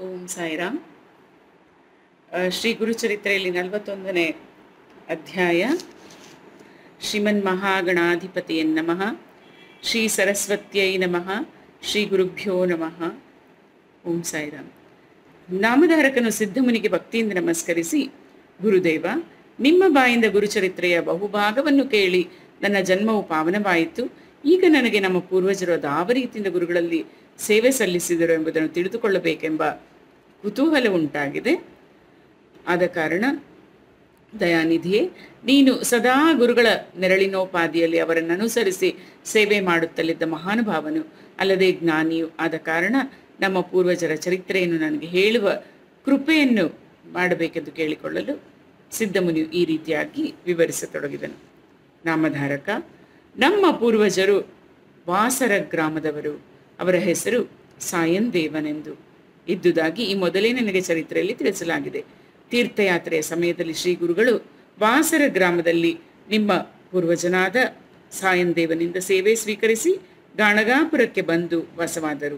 ಓಂ ಸಾಯಿರಾಮ್ ಆ, ಶ್ರೀ ಗುರುಚರಿತ್ರೆಯಲ್ಲಿ ನಲವತ್ತೊಂದನೇ ಅಧ್ಯಾಯ ಶ್ರೀಮನ್ ಮಹಾಗಣಾಧಿಪತಿಯನ್ ನಮಃ ಶ್ರೀ ಸರಸ್ವತ್ಯೈ ನಮಃ ಶ್ರೀ ಗುರುಭ್ಯೋ ನಮಃ ಓಂ ಸಾಯಿರಾಮ್ ನಾಮಧಾರಕನು ಸಿದ್ಧಮುನಿಗೆ ಭಕ್ತಿಯಿಂದ ನಮಸ್ಕರಿಸಿ ಗುರುದೇವ ನಿಮ್ಮ ಬಾಯಿಂದ ಗುರುಚರಿತ್ರೆಯ ಬಹುಭಾಗವನ್ನು ಕೇಳಿ ನನ್ನ ಜನ್ಮವು ಪಾವನವಾಯಿತು ಈಗ ನನಗೆ ನಮ್ಮ ಪೂರ್ವಜರು ಅದಾವ ರೀತಿಯಿಂದ ಗುರುಗಳಲ್ಲಿ ಸೇವೆ ಸಲ್ಲಿಸಿದರು ಎಂಬುದನ್ನು ತಿಳಿದುಕೊಳ್ಳಬೇಕೆಂಬ ಕುತೂಹಲ ಉಂಟಾಗಿದೆ ಆದ ಕಾರಣ ದಯಾನಿಧಿಯೇ ನೀನು ಸದಾ ಗುರುಗಳ ನೆರಳಿನೋಪಾದಿಯಲ್ಲಿ ಅವರನ್ನು ಅನುಸರಿಸಿ ಸೇವೆ ಮಾಡುತ್ತಲಿದ್ದ ಮಹಾನುಭಾವನು ಅಲ್ಲದೆ ಜ್ಞಾನಿಯು ಆದ ಕಾರಣ ನಮ್ಮ ಪೂರ್ವಜರ ಚರಿತ್ರೆಯನ್ನು ನನಗೆ ಹೇಳುವ ಕೃಪೆಯನ್ನು ಮಾಡಬೇಕೆಂದು ಕೇಳಿಕೊಳ್ಳಲು ಸಿದ್ಧಮುನಿಯು ಈ ರೀತಿಯಾಗಿ ವಿವರಿಸತೊಡಗಿದನು ನಾಮಧಾರಕ ನಮ್ಮ ಪೂರ್ವಜರು ವಾಸರ ಗ್ರಾಮದವರು ಅವರ ಹೆಸರು ಸಾಯನ್ ದೇವನೆಂದು ಇದ್ದುದಾಗಿ ಈ ಮೊದಲೇ ನನಗೆ ಚರಿತ್ರೆಯಲ್ಲಿ ತಿಳಿಸಲಾಗಿದೆ ತೀರ್ಥಯಾತ್ರೆಯ ಸಮಯದಲ್ಲಿ ಶ್ರೀ ಗುರುಗಳು ವಾಸರ ಗ್ರಾಮದಲ್ಲಿ ನಿಮ್ಮ ಪೂರ್ವಜನಾದ ಸಾಯನ್ ದೇವನಿಂದ ಸೇವೆ ಸ್ವೀಕರಿಸಿ ಗಾಣಗಾಪುರಕ್ಕೆ ಬಂದು ವಾಸವಾದರು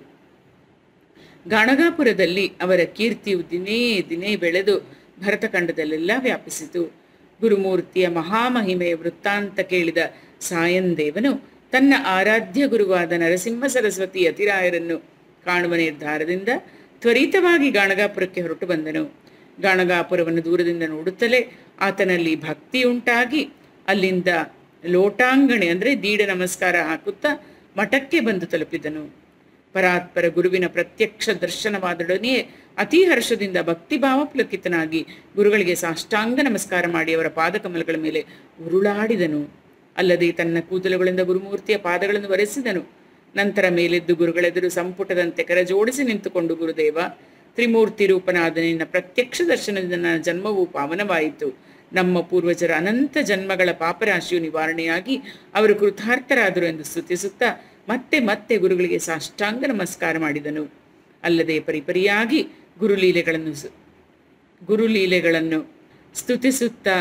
ಗಾಣಗಾಪುರದಲ್ಲಿ ಅವರ ಕೀರ್ತಿಯು ದಿನೇ ದಿನೇ ಬೆಳೆದು ಭರತಖಂಡದಲ್ಲೆಲ್ಲ ವ್ಯಾಪಿಸಿತು ಗುರುಮೂರ್ತಿಯ ಮಹಾಮಹಿಮೆಯ ವೃತ್ತಾಂತ ಕೇಳಿದ ಸಾಯನ್ ದೇವನು ತನ್ನ ಆರಾಧ್ಯ ಗುರುವಾದ ನರಸಿಂಹ ಸರಸ್ವತಿ ಯತಿರಾಯರನ್ನು ಕಾಣುವ ನಿರ್ಧಾರದಿಂದ ತ್ವರಿತವಾಗಿ ಗಾಣಗಾಪುರಕ್ಕೆ ಹೊರಟು ಬಂದನು ಗಾಣಗಾಪುರವನ್ನು ದೂರದಿಂದ ನೋಡುತ್ತಲೇ ಆತನಲ್ಲಿ ಭಕ್ತಿಯುಂಟಾಗಿ ಅಲ್ಲಿಂದ ಲೋಟಾಂಗಣೆ ಅಂದರೆ ದೀಡ ನಮಸ್ಕಾರ ಹಾಕುತ್ತಾ ಮಠಕ್ಕೆ ಬಂದು ತಲುಪಿದನು ಪರಾತ್ಪರ ಗುರುವಿನ ಪ್ರತ್ಯಕ್ಷ ದರ್ಶನವಾದೊಡನೆಯೇ ಅತಿ ಹರ್ಷದಿಂದ ಭಕ್ತಿಭಾವ ಪುಲಕಿತನಾಗಿ ಗುರುಗಳಿಗೆ ಸಾಷ್ಟಾಂಗ ನಮಸ್ಕಾರ ಮಾಡಿ ಅವರ ಪಾದಕಮಲಗಳ ಮೇಲೆ ಉರುಳಾಡಿದನು ಅಲ್ಲದೆ ತನ್ನ ಕೂದಲುಗಳಿಂದ ಗುರುಮೂರ್ತಿಯ ಪಾದಗಳನ್ನು ಒರೆಸಿದನು ನಂತರ ಮೇಲೆದ್ದು ಗುರುಗಳೆದುರು ಸಂಪುಟದಂತೆ ಕರಜೋಡಿಸಿ ನಿಂತುಕೊಂಡು ಗುರುದೇವ ತ್ರಿಮೂರ್ತಿ ರೂಪನಾದ ನಿನ್ನ ಪ್ರತ್ಯಕ್ಷ ದರ್ಶನದಿಂದ ನನ್ನ ಜನ್ಮವು ಪಾವನವಾಯಿತು ನಮ್ಮ ಪೂರ್ವಜರ ಅನಂತ ಜನ್ಮಗಳ ಪಾಪರಾಶಿಯು ನಿವಾರಣೆಯಾಗಿ ಅವರು ಕೃತಾರ್ಥರಾದರು ಎಂದು ಸ್ತುತಿಸುತ್ತಾ ಮತ್ತೆ ಮತ್ತೆ ಗುರುಗಳಿಗೆ ಸಾಷ್ಟಾಂಗ ನಮಸ್ಕಾರ ಮಾಡಿದನು ಅಲ್ಲದೆ ಪರಿಪರಿಯಾಗಿ ಗುರುಲೀಲೆಗಳನ್ನು ಸ್- ಗುರುಲೀಲೆಗಳನ್ನು ಸ್ತುತಿಸುತ್ತಾ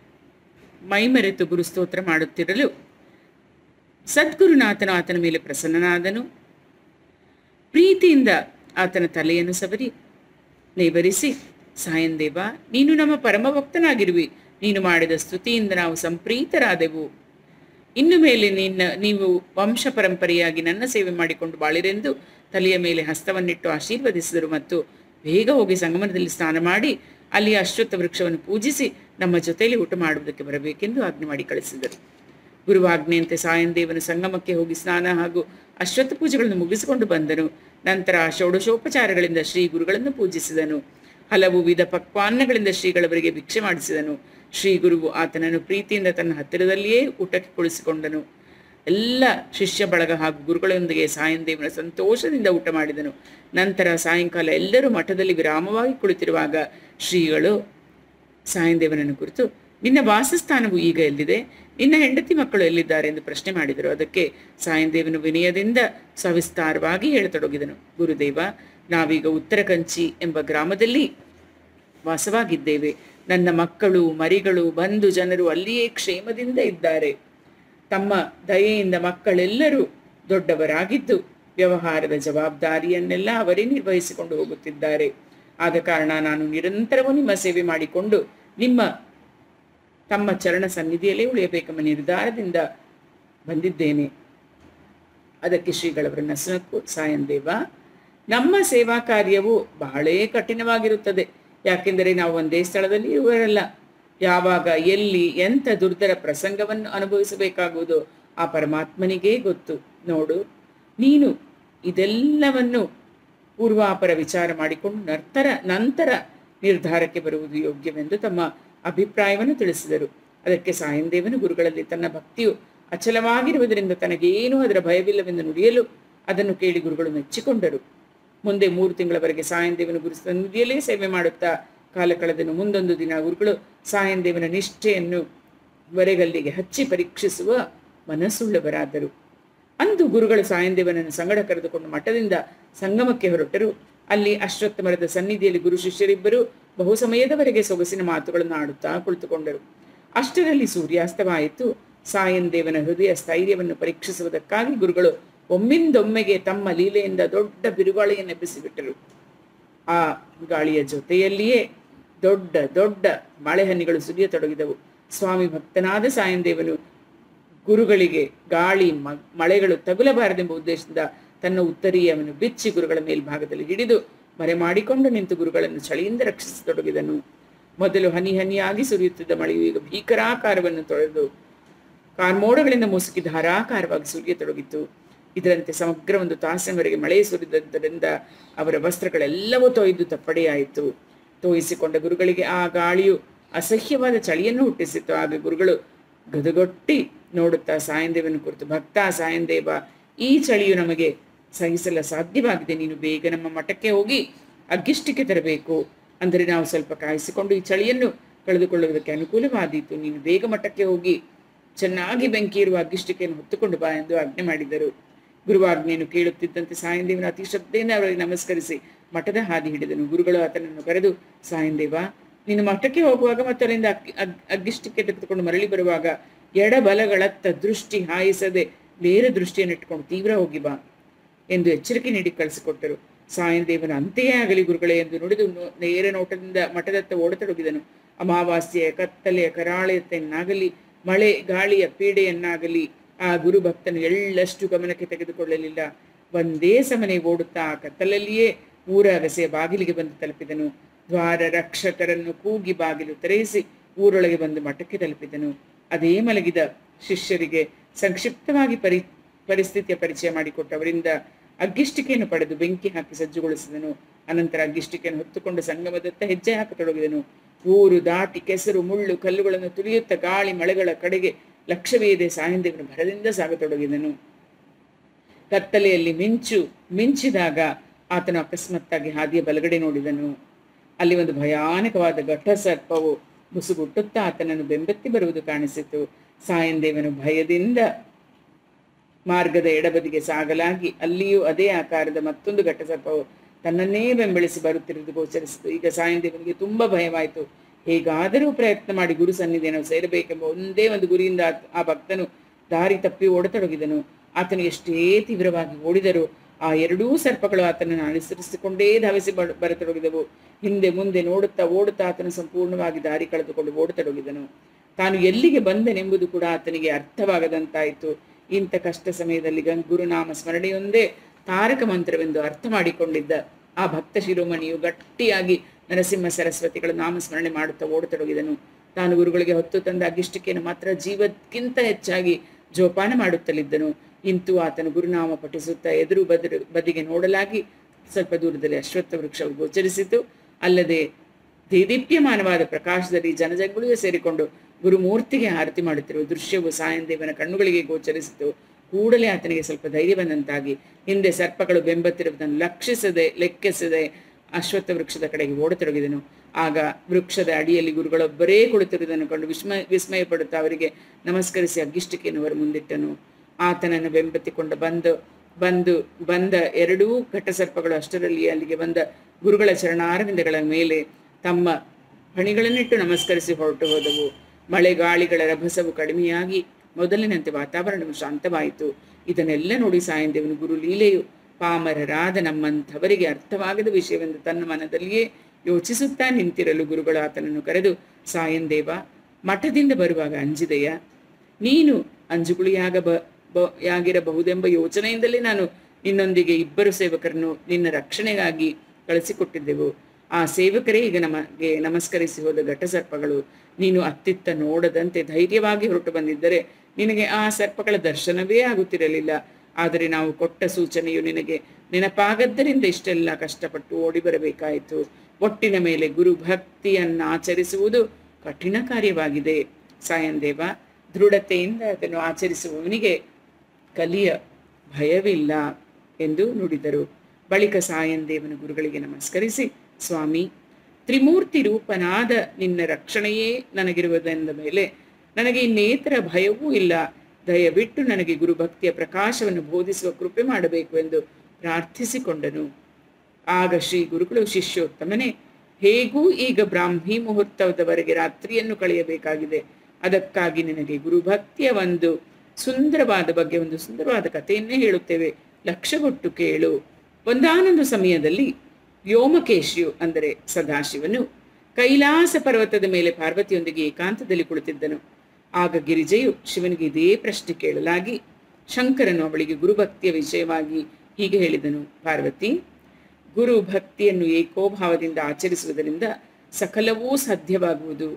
ಮೈಮರೆತು ಗುರುಸ್ತೋತ್ರ ಮಾಡುತ್ತಿರಲು ಸದ್ಗುರುನಾಥನು ಆತನ ಮೇಲೆ ಪ್ರಸನ್ನನಾದನು ಪ್ರೀತಿಯಿಂದ ಆತನ ತಲೆಯನ್ನು ಸವರಿ ನೇವರಿಸಿ ಸಾಯಂದೇವ ನೀನು ನಮ್ಮ ಪರಮ ಭಕ್ತನಾಗಿರುವಿ ನೀನು ಮಾಡಿದ ಸ್ತುತಿಯಿಂದ ನಾವು ಸಂಪ್ರೀತರಾದೆವು ಇನ್ನು ಮೇಲೆ ನಿನ್ನ ನೀವು ವಂಶ ಪರಂಪರೆಯಾಗಿ ನನ್ನ ಸೇವೆ ಮಾಡಿಕೊಂಡು ಬಾಳಿರೆಂದು ತಲೆಯ ಮೇಲೆ ಹಸ್ತವನ್ನಿಟ್ಟು ಆಶೀರ್ವದಿಸಿದರು ಮತ್ತು ಬೇಗ ಹೋಗಿ ಸಂಗಮನದಲ್ಲಿ ಸ್ನಾನ ಮಾಡಿ ಅಲ್ಲಿ ಅಶ್ವತ್ಥ ವೃಕ್ಷವನ್ನು ಪೂಜಿಸಿ ನಮ್ಮ ಜೊತೆಯಲ್ಲಿ ಊಟ ಮಾಡುವುದಕ್ಕೆ ಬರಬೇಕೆಂದು ಆಜ್ಞೆ ಮಾಡಿ ಕಳಿಸಿದರು ಗುರುವಾಜ್ಞೆಯಂತೆ ಸಾಯಂದೇವನು ಸಂಗಮಕ್ಕೆ ಹೋಗಿ ಸ್ನಾನ ಹಾಗೂ ಅಶ್ವತ್ಥ ಪೂಜೆಗಳನ್ನು ಮುಗಿಸಿಕೊಂಡು ಬಂದನು ನಂತರ ಷೋಡಶೋಪಚಾರಗಳಿಂದ ಶ್ರೀ ಗುರುಗಳನ್ನು ಪೂಜಿಸಿದನು ಹಲವು ವಿಧ ಪಕ್ವಾನ್ನಗಳಿಂದ ಶ್ರೀಗಳವರಿಗೆ ಭಿಕ್ಷೆ ಮಾಡಿಸಿದನು ಶ್ರೀ ಗುರುವು ಆತನನ್ನು ಪ್ರೀತಿಯಿಂದ ತನ್ನ ಹತ್ತಿರದಲ್ಲಿಯೇ ಊಟಕ್ಕೆ ಕುಳಿಸಿಕೊಂಡನು ಎಲ್ಲ ಶಿಷ್ಯ ಬಳಗ ಹಾಗೂ ಗುರುಗಳೊಂದಿಗೆ ಸಾಯಂದೇವನ ಸಂತೋಷದಿಂದ ಊಟ ಮಾಡಿದನು ನಂತರ ಸಾಯಂಕಾಲ ಎಲ್ಲರೂ ಮಠದಲ್ಲಿ ವಿರಾಮವಾಗಿ ಕುಳಿತಿರುವಾಗ ಶ್ರೀಗಳು ಸಾಯಂದೇವನನ್ನು ಕುರಿತು ನಿನ್ನ ವಾಸಸ್ಥಾನವು ಈಗ ಎಲ್ಲಿದೆ ನಿನ್ನ ಹೆಂಡತಿ ಮಕ್ಕಳು ಎಲ್ಲಿದ್ದಾರೆ ಎಂದು ಪ್ರಶ್ನೆ ಮಾಡಿದರು ಅದಕ್ಕೆ ಸಾಯಂದೇವನು ವಿನಯದಿಂದ ಸವಿಸ್ತಾರವಾಗಿ ಹೇಳತೊಡಗಿದನು ಗುರುದೇವ ನಾವೀಗ ಉತ್ತರ ಕಂಚಿ ಎಂಬ ಗ್ರಾಮದಲ್ಲಿ ವಾಸವಾಗಿದ್ದೇವೆ ನನ್ನ ಮಕ್ಕಳು ಮರಿಗಳು ಬಂಧು ಜನರು ಅಲ್ಲಿಯೇ ಕ್ಷೇಮದಿಂದ ಇದ್ದಾರೆ ತಮ್ಮ ದಯೆಯಿಂದ ಮಕ್ಕಳೆಲ್ಲರೂ ದೊಡ್ಡವರಾಗಿದ್ದು ವ್ಯವಹಾರದ ಜವಾಬ್ದಾರಿಯನ್ನೆಲ್ಲ ಅವರೇ ನಿರ್ವಹಿಸಿಕೊಂಡು ಹೋಗುತ್ತಿದ್ದಾರೆ ಆದ ಕಾರಣ ನಾನು ನಿರಂತರವೂ ನಿಮ್ಮ ಸೇವೆ ಮಾಡಿಕೊಂಡು ನಿಮ್ಮ ತಮ್ಮ ಚರಣ ಸನ್ನಿಧಿಯಲ್ಲೇ ಉಳಿಯಬೇಕೆಂಬ ನಿರ್ಧಾರದಿಂದ ಬಂದಿದ್ದೇನೆ ಅದಕ್ಕೆ ಶ್ರೀಗಳವರ ನಸನಕ್ಕು ಸಾಯಂದೇವ ನಮ್ಮ ಸೇವಾ ಕಾರ್ಯವು ಬಹಳೇ ಕಠಿಣವಾಗಿರುತ್ತದೆ ಯಾಕೆಂದರೆ ನಾವು ಒಂದೇ ಸ್ಥಳದಲ್ಲಿ ಇರುವರಲ್ಲ ಯಾವಾಗ ಎಲ್ಲಿ ಎಂಥ ದುರ್ಧರ ಪ್ರಸಂಗವನ್ನು ಅನುಭವಿಸಬೇಕಾಗುವುದು ಆ ಪರಮಾತ್ಮನಿಗೇ ಗೊತ್ತು ನೋಡು ನೀನು ಇದೆಲ್ಲವನ್ನು ಪೂರ್ವಾಪರ ವಿಚಾರ ಮಾಡಿಕೊಂಡು ನಂತರ ನಂತರ ನಿರ್ಧಾರಕ್ಕೆ ಬರುವುದು ಯೋಗ್ಯವೆಂದು ತಮ್ಮ ಅಭಿಪ್ರಾಯವನ್ನು ತಿಳಿಸಿದರು ಅದಕ್ಕೆ ಸಾಯಂದೇವನು ಗುರುಗಳಲ್ಲಿ ತನ್ನ ಭಕ್ತಿಯು ಅಚಲವಾಗಿರುವುದರಿಂದ ತನಗೇನೂ ಅದರ ಭಯವಿಲ್ಲವೆಂದು ನುಡಿಯಲು ಅದನ್ನು ಕೇಳಿ ಗುರುಗಳು ಮೆಚ್ಚಿಕೊಂಡರು ಮುಂದೆ ಮೂರು ತಿಂಗಳವರೆಗೆ ಸಾಯಂದೇವನು ಗುರು ಸನ್ನಿಧಿಯಲ್ಲೇ ಸೇವೆ ಮಾಡುತ್ತಾ ಕಾಲ ಕಳೆದನು ಮುಂದೊಂದು ದಿನ ಗುರುಗಳು ಸಾಯಂದೇವನ ನಿಷ್ಠೆಯನ್ನು ವರೆಗಲ್ಲಿಗೆ ಹಚ್ಚಿ ಪರೀಕ್ಷಿಸುವ ಮನಸ್ಸುಳ್ಳವರಾದರು ಅಂದು ಗುರುಗಳು ಸಾಯಂದೇವನನ್ನು ಸಂಗಡ ಕರೆದುಕೊಂಡು ಮಠದಿಂದ ಸಂಗಮಕ್ಕೆ ಹೊರಟರು ಅಲ್ಲಿ ಅಶ್ವತ್ಥ ಮರದ ಸನ್ನಿಧಿಯಲ್ಲಿ ಗುರು ಶಿಷ್ಯರಿಬ್ಬರು ಬಹು ಸಮಯದವರೆಗೆ ಸೊಗಸಿನ ಮಾತುಗಳನ್ನು ಆಡುತ್ತಾ ಕುಳಿತುಕೊಂಡರು ಅಷ್ಟರಲ್ಲಿ ಸೂರ್ಯಾಸ್ತವಾಯಿತು ಸಾಯಂದೇವನ ಹೃದಯ ಸ್ಥೈರ್ಯವನ್ನು ಪರೀಕ್ಷಿಸುವುದಕ್ಕಾಗಿ ಗುರುಗಳು ಒಮ್ಮಿಂದೊಮ್ಮೆಗೆ ತಮ್ಮ ಲೀಲೆಯಿಂದ ದೊಡ್ಡ ಬಿರುಗಾಳಿಯನ್ನು ಎಬ್ಬಿಸಿಬಿಟ್ಟರು ಆ ಗಾಳಿಯ ಜೊತೆಯಲ್ಲಿಯೇ ದೊಡ್ಡ ದೊಡ್ಡ ಮಳೆಹನಿಗಳು ಸುರಿಯತೊಡಗಿದವು ಸ್ವಾಮಿ ಭಕ್ತನಾದ ಸಾಯಂದೇವನು ಗುರುಗಳಿಗೆ ಗಾಳಿ ಮ- ಮಳೆಗಳು ತಗುಲಬಾರದೆಂಬ ಉದ್ದೇಶದಿಂದ ತನ್ನ ಉತ್ತರೀಯವನ್ನು ಬಿಚ್ಚಿ ಗುರುಗಳ ಮೇಲ್ಭಾಗದಲ್ಲಿ ಹಿಡಿದು ಮರೆ ಮಾಡಿಕೊಂಡು ನಿಂತು ಗುರುಗಳನ್ನು ಚಳಿಯಿಂದ ರಕ್ಷಿಸತೊಡಗಿದನು ಮೊದಲು ಹನಿ ಹನಿಯಾಗಿ ಸುರಿಯುತ್ತಿದ್ದ ಮಳೆಯು ಈಗ ಭೀಕರಾಕಾರವನ್ನು ತೊಳೆದು ಕಾರ್ಮೋಡಗಳಿಂದ ಮುಸುಕಿ ಧಾರಾಕಾರವಾಗಿ ಸುರಿಯತೊಡಗಿತ್ತು ಇದರಂತೆ ಸಮಗ್ರ ಒಂದು ತಾಸಿನವರೆಗೆ ಮಳೆ ಸುರಿದದ್ದರಿಂದ ಅವರ ವಸ್ತ್ರಗಳೆಲ್ಲವೂ ತೊಯ್ದು ತಪ್ಪಡೆಯಾಯಿತು ತೋಯಿಸಿಕೊಂಡ ಗುರುಗಳಿಗೆ ಆ ಗಾಳಿಯು ಅಸಹ್ಯವಾದ ಚಳಿಯನ್ನು ಹುಟ್ಟಿಸಿತು ಆಗ ಗುರುಗಳು ಗದಗೊಟ್ಟಿ ನೋಡುತ್ತಾ ಸಾಯಂದೇವನ ಕುರಿತು ಭಕ್ತ ಸಾಯಂದೇವ ಈ ಚಳಿಯು ನಮಗೆ ಸಹಿಸಲು ಸಾಧ್ಯವಾಗಿದೆ ನೀನು ಬೇಗ ನಮ್ಮ ಮಠಕ್ಕೆ ಹೋಗಿ ಅಗ್ಗಿಷ್ಟಿಕೆ ತರಬೇಕು ಅಂದರೆ ನಾವು ಸ್ವಲ್ಪ ಕಾಯಿಸಿಕೊಂಡು ಈ ಚಳಿಯನ್ನು ಕಳೆದುಕೊಳ್ಳುವುದಕ್ಕೆ ಅನುಕೂಲವಾದೀತು ನೀನು ಬೇಗ ಮಠಕ್ಕೆ ಹೋಗಿ ಚೆನ್ನಾಗಿ ಬೆಂಕಿ ಇರುವ ಅಗ್ಗಿಷ್ಟಿಕೆಯನ್ನು ಹೊತ್ತುಕೊಂಡು ಬಾ ಎಂದು ಆಜ್ಞೆ ಮಾಡಿದರು ಗುರುವಾಜ್ಞೆಯನ್ನು ಕೇಳುತ್ತಿದ್ದಂತೆ ಸಾಯಂದೇವನ ಅತಿ ಶ್ರದ್ಧೆಯಿಂದ ಅವರಿಗೆ ನಮಸ್ಕರಿಸಿ ಮಠದ ಹಾದಿ ಹಿಡಿದನು ಗುರುಗಳು ಆತನನ್ನು ಕರೆದು ಸಾಯಂದೇವ ನೀನು ಮಠಕ್ಕೆ ಹೋಗುವಾಗ ಮತ್ತು ಅಲ್ಲಿಂದ ಅಕ್ಕಿ ಅಗ್ ಅಗ್ಗಿಷ್ಟಿಕೆ ತೆಗೆದುಕೊಂಡು ಮರಳಿ ಬರುವಾಗ ಎಡಬಲಗಳತ್ತ ದೃಷ್ಟಿ ಹಾಯಿಸದೆ ನೇರ ದೃಷ್ಟಿಯನ್ನು ಇಟ್ಕೊಂಡು ತೀವ್ರ ಹೋಗಿ ಬಾ ಎಂದು ಎಚ್ಚರಿಕೆ ನೀಡಿ ಕಳಿಸಿಕೊಟ್ಟರು ಸಾಯಂದೇವನ ಅಂತೆಯೇ ಆಗಲಿ ಗುರುಗಳೇ ಎಂದು ನುಡಿದು ನೋ- ನೇರ ನೋಟದಿಂದ ಮಠದತ್ತ ಓಡತೊಡಗಿದನು ಅಮಾವಾಸ್ಯೆಯ ಕತ್ತಲೆಯ ಕರಾಳೆಯನ್ನಾಗಲಿ ಮಳೆ ಗಾಳಿಯ ಪೀಡೆಯನ್ನಾಗಲಿ ಆ ಗುರು ಭಕ್ತನು ಎಳ್ಳಷ್ಟು ಗಮನಕ್ಕೆ ತೆಗೆದುಕೊಳ್ಳಲಿಲ್ಲ ಒಂದೇ ಸಮನೆ ಓಡುತ್ತಾ ಆ ಕತ್ತಲಲ್ಲಿಯೇ ಊರ ಅಗಸೆಯ ಬಾಗಿಲಿಗೆ ಬಂದು ತಲುಪಿದನು ದ್ವಾರ ರಕ್ಷಕರನ್ನು ಕೂಗಿ ಬಾಗಿಲು ತೆರೆಯಿಸಿ ಊರೊಳಗೆ ಬಂದು ಮಠಕ್ಕೆ ತಲುಪಿದನು ಅದೇ ಮಲಗಿದ ಶಿಷ್ಯರಿಗೆ ಸಂಕ್ಷಿಪ್ತವಾಗಿ ಪರಿ ಪರಿಸ್ಥಿತಿಯ ಪರಿಚಯ ಮಾಡಿಕೊಟ್ಟು ಅವರಿಂದ ಅಗ್ಗಿಷ್ಟಿಕೆಯನ್ನು ಪಡೆದು ಬೆಂಕಿ ಹಾಕಿ ಸಜ್ಜುಗೊಳಿಸಿದನು ಅನಂತರ ಅಗ್ಗಿಷ್ಟಿಕೆಯನ್ನು ಹೊತ್ತುಕೊಂಡು ಸಂಗಮದತ್ತ ಹೆಜ್ಜೆ ಹಾಕತೊಡಗಿದನು ಊರು ದಾಟಿ ಕೆಸರು ಮುಳ್ಳು ಕಲ್ಲುಗಳನ್ನು ತುಳಿಯುತ್ತ ಗಾಳಿ ಮಳೆಗಳ ಕಡೆಗೆ ಲಕ್ಷ್ಯವೇದೆ ಸಾಯಂದೇವನು ಭರದಿಂದ ಸಾಗತೊಡಗಿದನು ಕತ್ತಲೆಯಲ್ಲಿ ಮಿಂಚು ಮಿಂಚಿದಾಗ ಆತನು ಅಕಸ್ಮಾತ್ತಾಗಿ ಹಾದಿಯ ಬಲಗಡೆ ನೋಡಿದನು ಅಲ್ಲಿ ಒಂದು ಭಯಾನಕವಾದ ಘಟ ಸರ್ಪವು ಬುಸುಗುಟ್ಟುತ್ತಾ ಆತನನ್ನು ಬೆಂಬತ್ತಿ ಬರುವುದು ಕಾಣಿಸಿತು ಸಾಯಂದೇವನು ಭಯದಿಂದ ಮಾರ್ಗದ ಎಡಬದಿಗೆ ಸಾಗಲಾಗಿ ಅಲ್ಲಿಯೂ ಅದೇ ಆಕಾರದ ಮತ್ತೊಂದು ಘಟಸರ್ಪವು ತನ್ನನ್ನೇ ಬೆಂಬಲಿಸಿ ಬರುತ್ತಿರುವುದು ಗೋಚರಿಸಿತು ಈಗ ಸಾಯಂದೇವನಿಗೆ ತುಂಬಾ ಭಯವಾಯಿತು ಹೇಗಾದರೂ ಪ್ರಯತ್ನ ಮಾಡಿ ಗುರು ಸನ್ನಿಧಿಯನ್ನು ಸೇರಬೇಕೆಂಬ ಒಂದೇ ಒಂದು ಗುರಿಯಿಂದ ಆತ- ಆ ಭಕ್ತನು ದಾರಿ ತಪ್ಪಿ ಓಡತೊಡಗಿದನು ಆತನು ಎಷ್ಟೇ ತೀವ್ರವಾಗಿ ಓಡಿದರೂ ಆ ಎರಡೂ ಸರ್ಪಗಳು ಆತನನ್ನು ಅನುಸರಿಸಿಕೊಂಡೇ ಧಾವಿಸಿ ಬರ- ಬರತೊಡಗಿದವು ಹಿಂದೆ ಮುಂದೆ ನೋಡುತ್ತಾ ಓಡುತ್ತಾ ಆತನು ಸಂಪೂರ್ಣವಾಗಿ ದಾರಿ ಕಳೆದುಕೊಂಡು ಓಡತೊಡಗಿದನು ತಾನು ಎಲ್ಲಿಗೆ ಬಂದನೆಂಬುದು ಕೂಡ ಆತನಿಗೆ ಅರ್ಥವಾಗದಂತಾಯಿತು ಇಂಥ ಕಷ್ಟ ಸಮಯದಲ್ಲಿ ಗಂ- ಗುರುನಾಮ ಸ್ಮರಣೆಯೊಂದೇ ತಾರಕ ಮಂತ್ರವೆಂದು ಅರ್ಥ ಮಾಡಿಕೊಂಡಿದ್ದ ಆ ಭಕ್ತ ಶಿರೋಮಣಿಯು ಗಟ್ಟಿಯಾಗಿ ನರಸಿಂಹ ಸರಸ್ವತಿಗಳ ನಾಮಸ್ಮರಣೆ ಮಾಡುತ್ತಾ ಓಡತೊಡಗಿದನು ತಾನು ಗುರುಗಳಿಗೆ ಹೊತ್ತು ತಂದ ಅಗಿಷ್ಟಿಕೆಯನ್ನು ಮಾತ್ರ ಜೀವಕ್ಕಿಂತ ಹೆಚ್ಚಾಗಿ ಜೋಪಾನ ಮಾಡುತ್ತಲಿದ್ದನು ಇಂತೂ ಆತನು ಗುರುನಾಮ ಪಠಿಸುತ್ತಾ ಎದುರು ಬದರು ಬದಿಗೆ ನೋಡಲಾಗಿ ಸ್ವಲ್ಪ ದೂರದಲ್ಲಿ ಅಶ್ವತ್ಥ ವೃಕ್ಷವು ಗೋಚರಿಸಿತು ಅಲ್ಲದೆ ದೇದೀಪ್ಯಮಾನವಾದ ಪ್ರಕಾಶದಲ್ಲಿ ಜನಜಂಗುಳಿಯು ಸೇರಿಕೊಂಡು ಗುರುಮೂರ್ತಿಗೆ ಆರತಿ ಮಾಡುತ್ತಿರುವ ದೃಶ್ಯವು ಸಾಯಂದೇವನ ಕಣ್ಣುಗಳಿಗೆ ಗೋಚರಿಸಿತು ಕೂಡಲೇ ಆತನಿಗೆ ಸ್ವಲ್ಪ ಧೈರ್ಯ ಬಂದಂತಾಗಿ ಹಿಂದೆ ಸರ್ಪಗಳು ಬೆಂಬತ್ತಿರುವುದನ್ನು ಲಕ್ಷಿಸದೆ ಲೆಕ್ಕಿಸದೆ ಅಶ್ವತ್ಥ ವೃಕ್ಷದ ಕಡೆಗೆ ಓಡತೊಡಗಿದನು ಆಗ ವೃಕ್ಷದ ಅಡಿಯಲ್ಲಿ ಗುರುಗಳೊಬ್ಬರೇ ಕುಳಿತಿರುವುದನ್ನು ಕಂಡು ವಿಸ್ಮಯ ವಿಸ್ಮಯ ಪಡುತ್ತಾ ಅವರಿಗೆ ನಮಸ್ಕರಿಸಿ ಅಗ್ಗಿಷ್ಟಿಕೆಯನ್ನು ಅವರು ಮುಂದಿಟ್ಟನು ಆತನನ್ನು ಬೆಂಬತ್ತಿಕೊಂಡು ಬಂದು ಬಂದು ಬಂದ ಎರಡೂ ಘಟಸರ್ಪಗಳು ಅಷ್ಟರಲ್ಲಿ ಅಲ್ಲಿಗೆ ಬಂದ ಗುರುಗಳ ಚರಣಾರವಿಂದಗಳ ಮೇಲೆ ತಮ್ಮ ಹಣಿಗಳನ್ನಿಟ್ಟು ನಮಸ್ಕರಿಸಿ ಹೊರಟು ಹೋದವು ಮಳೆ ಗಾಳಿಗಳ ರಭಸವು ಕಡಿಮೆಯಾಗಿ ಮೊದಲಿನಂತೆ ವಾತಾವರಣವು ಶಾಂತವಾಯಿತು ಇದನ್ನೆಲ್ಲ ನೋಡಿ ಸಾಯಂದೇವನು ಗುರು ಲೀಲೆಯು ಪಾಮರರಾದ ನಮ್ಮಂಥವರಿಗೆ ಅರ್ಥವಾಗದ ವಿಷಯವೆಂದು ತನ್ನ ಮನದಲ್ಲಿಯೇ ಯೋಚಿಸುತ್ತಾ ನಿಂತಿರಲು ಗುರುಗಳು ಆತನನ್ನು ಕರೆದು ಸಾಯಂದೇವ ಮಠದಿಂದ ಬರುವಾಗ ಅಂಜಿದೆಯ ನೀನು ಅಂಜುಗುಳಿಯಾಗ ಬ ಬ- ಯಾಗಿರಬಹುದೆಂಬ ಯೋಚನೆಯಿಂದಲೇ ನಾನು ನಿನ್ನೊಂದಿಗೆ ಇಬ್ಬರು ಸೇವಕರನ್ನು ನಿನ್ನ ರಕ್ಷಣೆಗಾಗಿ ಕಳಿಸಿಕೊಟ್ಟಿದ್ದೆವು ಆ ಸೇವಕರೇ ಈಗ ನಮಗೆ ನಮಸ್ಕರಿಸಿ ಹೋದ ಘಟಸರ್ಪಗಳು ನೀನು ಅತ್ತಿತ್ತ ನೋಡದಂತೆ ಧೈರ್ಯವಾಗಿ ಹೊರಟು ಬಂದಿದ್ದರೆ ನಿನಗೆ ಆ ಸರ್ಪಗಳ ದರ್ಶನವೇ ಆಗುತ್ತಿರಲಿಲ್ಲ ಆದರೆ ನಾವು ಕೊಟ್ಟ ಸೂಚನೆಯು ನಿನಗೆ ನೆನಪಾಗದ್ದರಿಂದ ಇಷ್ಟೆಲ್ಲ ಕಷ್ಟಪಟ್ಟು ಓಡಿ ಬರಬೇಕಾಯಿತು ಒಟ್ಟಿನ ಮೇಲೆ ಗುರು ಭಕ್ತಿಯನ್ನು ಆಚರಿಸುವುದು ಕಠಿಣ ಕಾರ್ಯವಾಗಿದೆ ಸಾಯಂದೇವ ದೃಢತೆಯಿಂದ ಅದನ್ನು ಆಚರಿಸುವವನಿಗೆ ಕಲಿಯ ಭಯವಿಲ್ಲ ಎಂದು ನುಡಿದರು ಬಳಿಕ ಸಾಯಂದೇವನು ಗುರುಗಳಿಗೆ ನಮಸ್ಕರಿಸಿ ಸ್ವಾಮಿ ತ್ರಿಮೂರ್ತಿ ರೂಪನಾದ ನಿನ್ನ ರಕ್ಷಣೆಯೇ ನನಗಿರುವುದೆಂದ ಮೇಲೆ ನನಗೆ ಇನ್ನೇತರ ಭಯವೂ ಇಲ್ಲ ದಯವಿಟ್ಟು ನನಗೆ ಗುರುಭಕ್ತಿಯ ಪ್ರಕಾಶವನ್ನು ಬೋಧಿಸುವ ಕೃಪೆ ಮಾಡಬೇಕು ಎಂದು ಪ್ರಾರ್ಥಿಸಿಕೊಂಡನು ಆಗ ಶ್ರೀ ಗುರುಗಳು ಶಿಷ್ಯೋತ್ತಮನೇ ಹೇಗೂ ಈಗ ಬ್ರಾಹ್ಮಿ ಮುಹೂರ್ತದವರೆಗೆ ರಾತ್ರಿಯನ್ನು ಕಳೆಯಬೇಕಾಗಿದೆ ಅದಕ್ಕಾಗಿ ನಿನಗೆ ಗುರುಭಕ್ತಿಯ ಒಂದು ಸುಂದರವಾದ ಬಗ್ಗೆ ಒಂದು ಸುಂದರವಾದ ಕಥೆಯನ್ನೇ ಹೇಳುತ್ತೇವೆ ಲಕ್ಷ್ಯಗೊಟ್ಟು ಕೇಳು ಒಂದಾನೊಂದು ಸಮಯದಲ್ಲಿ ವ್ಯೋಮಕೇಶಿಯು ಅಂದರೆ ಸದಾಶಿವನು ಕೈಲಾಸ ಪರ್ವತದ ಮೇಲೆ ಪಾರ್ವತಿಯೊಂದಿಗೆ ಏಕಾಂತದಲ್ಲಿ ಕುಳಿತಿದ್ದನು ಆಗ ಗಿರಿಜೆಯು ಶಿವನಿಗೆ ಇದೇ ಪ್ರಶ್ನೆ ಕೇಳಲಾಗಿ ಶಂಕರನು ಅವಳಿಗೆ ಗುರುಭಕ್ತಿಯ ವಿಷಯವಾಗಿ ಹೀಗೆ ಹೇಳಿದನು ಪಾರ್ವತಿ ಗುರು ಭಕ್ತಿಯನ್ನು ಏಕೋಭಾವದಿಂದ ಆಚರಿಸುವುದರಿಂದ ಸಕಲವೂ ಸಾಧ್ಯವಾಗುವುದು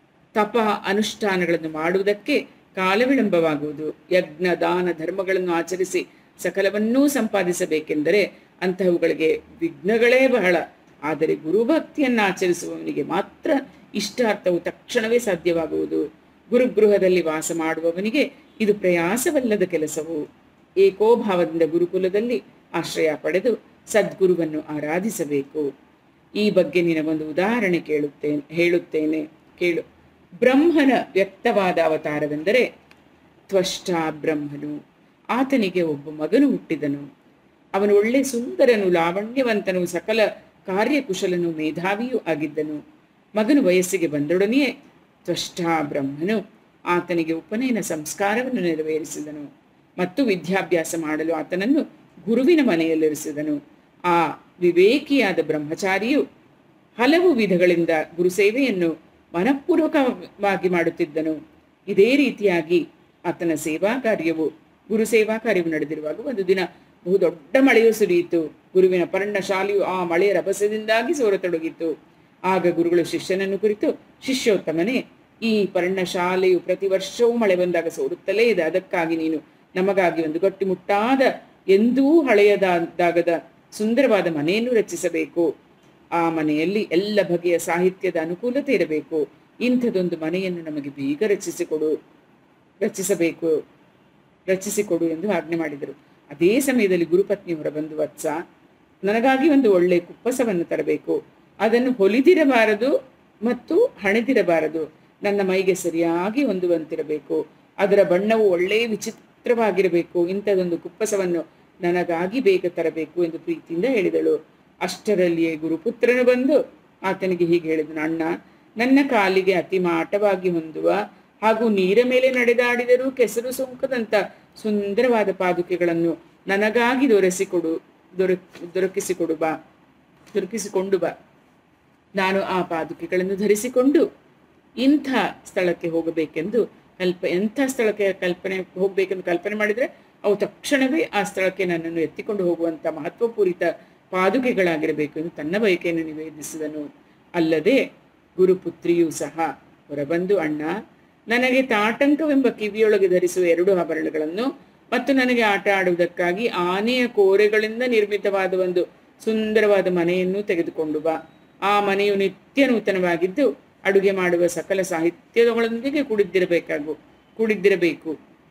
ತಪ ಅನುಷ್ಠಾನಗಳನ್ನು ಮಾಡುವುದಕ್ಕೆ ಕಾಲ ವಿಳಂಬವಾಗುವುದು ಯಜ್ಞ ದಾನ ಧರ್ಮಗಳನ್ನು ಆಚರಿಸಿ ಸಕಲವನ್ನೂ ಸಂಪಾದಿಸಬೇಕೆಂದರೆ ಅಂತಹವುಗಳಿಗೆ ವಿಘ್ನಗಳೇ ಬಹಳ ಆದರೆ ಗುರುಭಕ್ತಿಯನ್ನು ಆಚರಿಸುವವನಿಗೆ ಮಾತ್ರ ಇಷ್ಟಾರ್ಥವು ತಕ್ಷಣವೇ ಸಾಧ್ಯವಾಗುವುದು ಗುರುಗೃಹದಲ್ಲಿ ವಾಸ ಮಾಡುವವನಿಗೆ ಇದು ಪ್ರಯಾಸವಲ್ಲದ ಕೆಲಸವು ಏಕೋಭಾವದಿಂದ ಗುರುಕುಲದಲ್ಲಿ ಆಶ್ರಯ ಪಡೆದು ಸದ್ಗುರುವನ್ನು ಆರಾಧಿಸಬೇಕು ಈ ಬಗ್ಗೆ ನಿನಗೊಂದು ಉದಾಹರಣೆ ಕೇಳುತ್ತೇನೆ ಹೇಳುತ್ತೇನೆ ಕೇಳು ಬ್ರಹ್ಮನ ವ್ಯಕ್ತವಾದ ಅವತಾರವೆಂದರೆ ತ್ವಷ್ಟಾ ಬ್ರಹ್ಮನು ಆತನಿಗೆ ಒಬ್ಬ ಮಗನು ಹುಟ್ಟಿದನು ಅವನು ಒಳ್ಳೆ ಸುಂದರನು ಲಾವಣ್ಯವಂತನು ಸಕಲ ಕಾರ್ಯಕುಶಲನು ಮೇಧಾವಿಯೂ ಆಗಿದ್ದನು ಮಗನು ವಯಸ್ಸಿಗೆ ಬಂದೊಡನೆಯೇ ತ್ವಷ್ಟಾ ಬ್ರಹ್ಮನು ಆತನಿಗೆ ಉಪನಯನ ಸಂಸ್ಕಾರವನ್ನು ನೆರವೇರಿಸಿದನು ಮತ್ತು ವಿದ್ಯಾಭ್ಯಾಸ ಮಾಡಲು ಆತನನ್ನು ಗುರುವಿನ ಮನೆಯಲ್ಲಿರಿಸಿದನು ಆ ವಿವೇಕಿಯಾದ ಬ್ರಹ್ಮಚಾರಿಯು ಹಲವು ವಿಧಗಳಿಂದ ಗುರುಸೇವೆಯನ್ನು ಮನಪೂರ್ವಕವಾಗಿ ಮಾಡುತ್ತಿದ್ದನು ಇದೇ ರೀತಿಯಾಗಿ ಆತನ ಸೇವಾ ಕಾರ್ಯವು ಗುರು ಸೇವಾ ಕಾರ್ಯವು ನಡೆದಿರುವಾಗ ಒಂದು ದಿನ ಬಹುದೊಡ್ಡ ಮಳೆಯು ಸುರಿಯಿತು ಗುರುವಿನ ಪರ್ಣಶಾಲೆಯು ಆ ಮಳೆಯ ರಭಸದಿಂದಾಗಿ ಸೋರತೊಡಗಿತ್ತು ಆಗ ಗುರುಗಳು ಶಿಷ್ಯನನ್ನು ಕುರಿತು ಶಿಷ್ಯೋತ್ತಮನೇ ಈ ಪರ್ಣಶಾಲೆಯು ಪ್ರತಿ ವರ್ಷವೂ ಮಳೆ ಬಂದಾಗ ಸೋರುತ್ತಲೇ ಇದೆ ಅದಕ್ಕಾಗಿ ನೀನು ನಮಗಾಗಿ ಒಂದು ಗಟ್ಟಿಮುಟ್ಟಾದ ಎಂದೂ ಹಳೆಯದಾಗದ ಸುಂದರವಾದ ಮನೆಯನ್ನು ರಚಿಸಬೇಕು ಆ ಮನೆಯಲ್ಲಿ ಎಲ್ಲ ಬಗೆಯ ಸಾಹಿತ್ಯದ ಅನುಕೂಲತೆ ಇರಬೇಕು ಇಂಥದೊಂದು ಮನೆಯನ್ನು ನಮಗೆ ಬೇಗ ರಚಿಸಿಕೊಡು ರಚಿಸಬೇಕು ರಚಿಸಿಕೊಡು ಎಂದು ಆಜ್ಞೆ ಮಾಡಿದರು ಅದೇ ಸಮಯದಲ್ಲಿ ಗುರುಪತ್ನಿ ಹೊರಬಂದು ವತ್ಸ ನನಗಾಗಿ ಒಂದು ಒಳ್ಳೆ ಕುಪ್ಪಸವನ್ನು ತರಬೇಕು ಅದನ್ನು ಹೊಲಿದಿರಬಾರದು ಮತ್ತು ಹಣೆದಿರಬಾರದು ನನ್ನ ಮೈಗೆ ಸರಿಯಾಗಿ ಹೊಂದುವಂತಿರಬೇಕು ಅದರ ಬಣ್ಣವು ಒಳ್ಳೆಯ ವಿಚಿತ್ರವಾಗಿರಬೇಕು ಇಂಥದೊಂದು ಕುಪ್ಪಸವನ್ನು ನನಗಾಗಿ ಬೇಗ ತರಬೇಕು ಎಂದು ಪ್ರೀತಿಯಿಂದ ಹೇಳಿದಳು ಅಷ್ಟರಲ್ಲಿಯೇ ಗುರುಪುತ್ರನು ಬಂದು ಆತನಿಗೆ ಹೀಗೆ ಹೇಳಿದನು ಅಣ್ಣ ನನ್ನ ಕಾಲಿಗೆ ಅತಿ ಮಾಟವಾಗಿ ಹೊಂದುವ ಹಾಗೂ ನೀರ ಮೇಲೆ ನಡೆದಾಡಿದರೂ ಕೆಸರು ಸೋಂಕದಂತ ಸುಂದರವಾದ ಪಾದುಕೆಗಳನ್ನು ನನಗಾಗಿ ದೊರೆಸಿಕೊಡು ದೊರಕ್ ದೊರಕಿಸಿಕೊಡು ಬಾ ದೊರಕಿಸಿಕೊಂಡು ಬಾ ನಾನು ಆ ಪಾದುಕೆಗಳನ್ನು ಧರಿಸಿಕೊಂಡು ಇಂಥ ಸ್ಥಳಕ್ಕೆ ಹೋಗಬೇಕೆಂದು ಕಲ್ಪ ಎಂಥ ಸ್ಥಳಕ್ಕೆ ಕಲ್ಪನೆ ಹೋಗಬೇಕೆಂದು ಕಲ್ಪನೆ ಮಾಡಿದರೆ ಅವು ತಕ್ಷಣವೇ ಆ ಸ್ಥಳಕ್ಕೆ ನನ್ನನ್ನು ಎತ್ತಿಕೊಂಡು ಹೋಗುವಂಥ ಮಹತ್ವಪೂರಿತ ಪಾದುಕೆಗಳಾಗಿರಬೇಕು ಎಂದು ತನ್ನ ಬಯಕೆಯನ್ನು ನಿವೇದಿಸಿದನು ಅಲ್ಲದೆ ಗುರುಪುತ್ರಿಯೂ ಸಹ ಹೊರಬಂದು ಅಣ್ಣ ನನಗೆ ತಾಟಂಕವೆಂಬ ಕಿವಿಯೊಳಗೆ ಧರಿಸುವ ಎರಡು ಆಭರಣಗಳನ್ನು ಮತ್ತು ನನಗೆ ಆಟ ಆಡುವುದಕ್ಕಾಗಿ ಆನೆಯ ಕೋರೆಗಳಿಂದ ನಿರ್ಮಿತವಾದ ಒಂದು ಸುಂದರವಾದ ಮನೆಯನ್ನು ತೆಗೆದುಕೊಂಡು ಬಾ ಆ ಮನೆಯು ನಿತ್ಯ ನೂತನವಾಗಿದ್ದು ಅಡುಗೆ ಮಾಡುವ ಸಕಲ ಸಾಹಿತ್ಯಗಳೊಂದಿಗೆ ಕುಡಿದಿರಬೇಕಾಗು ಕುಡಿದಿರಬೇಕು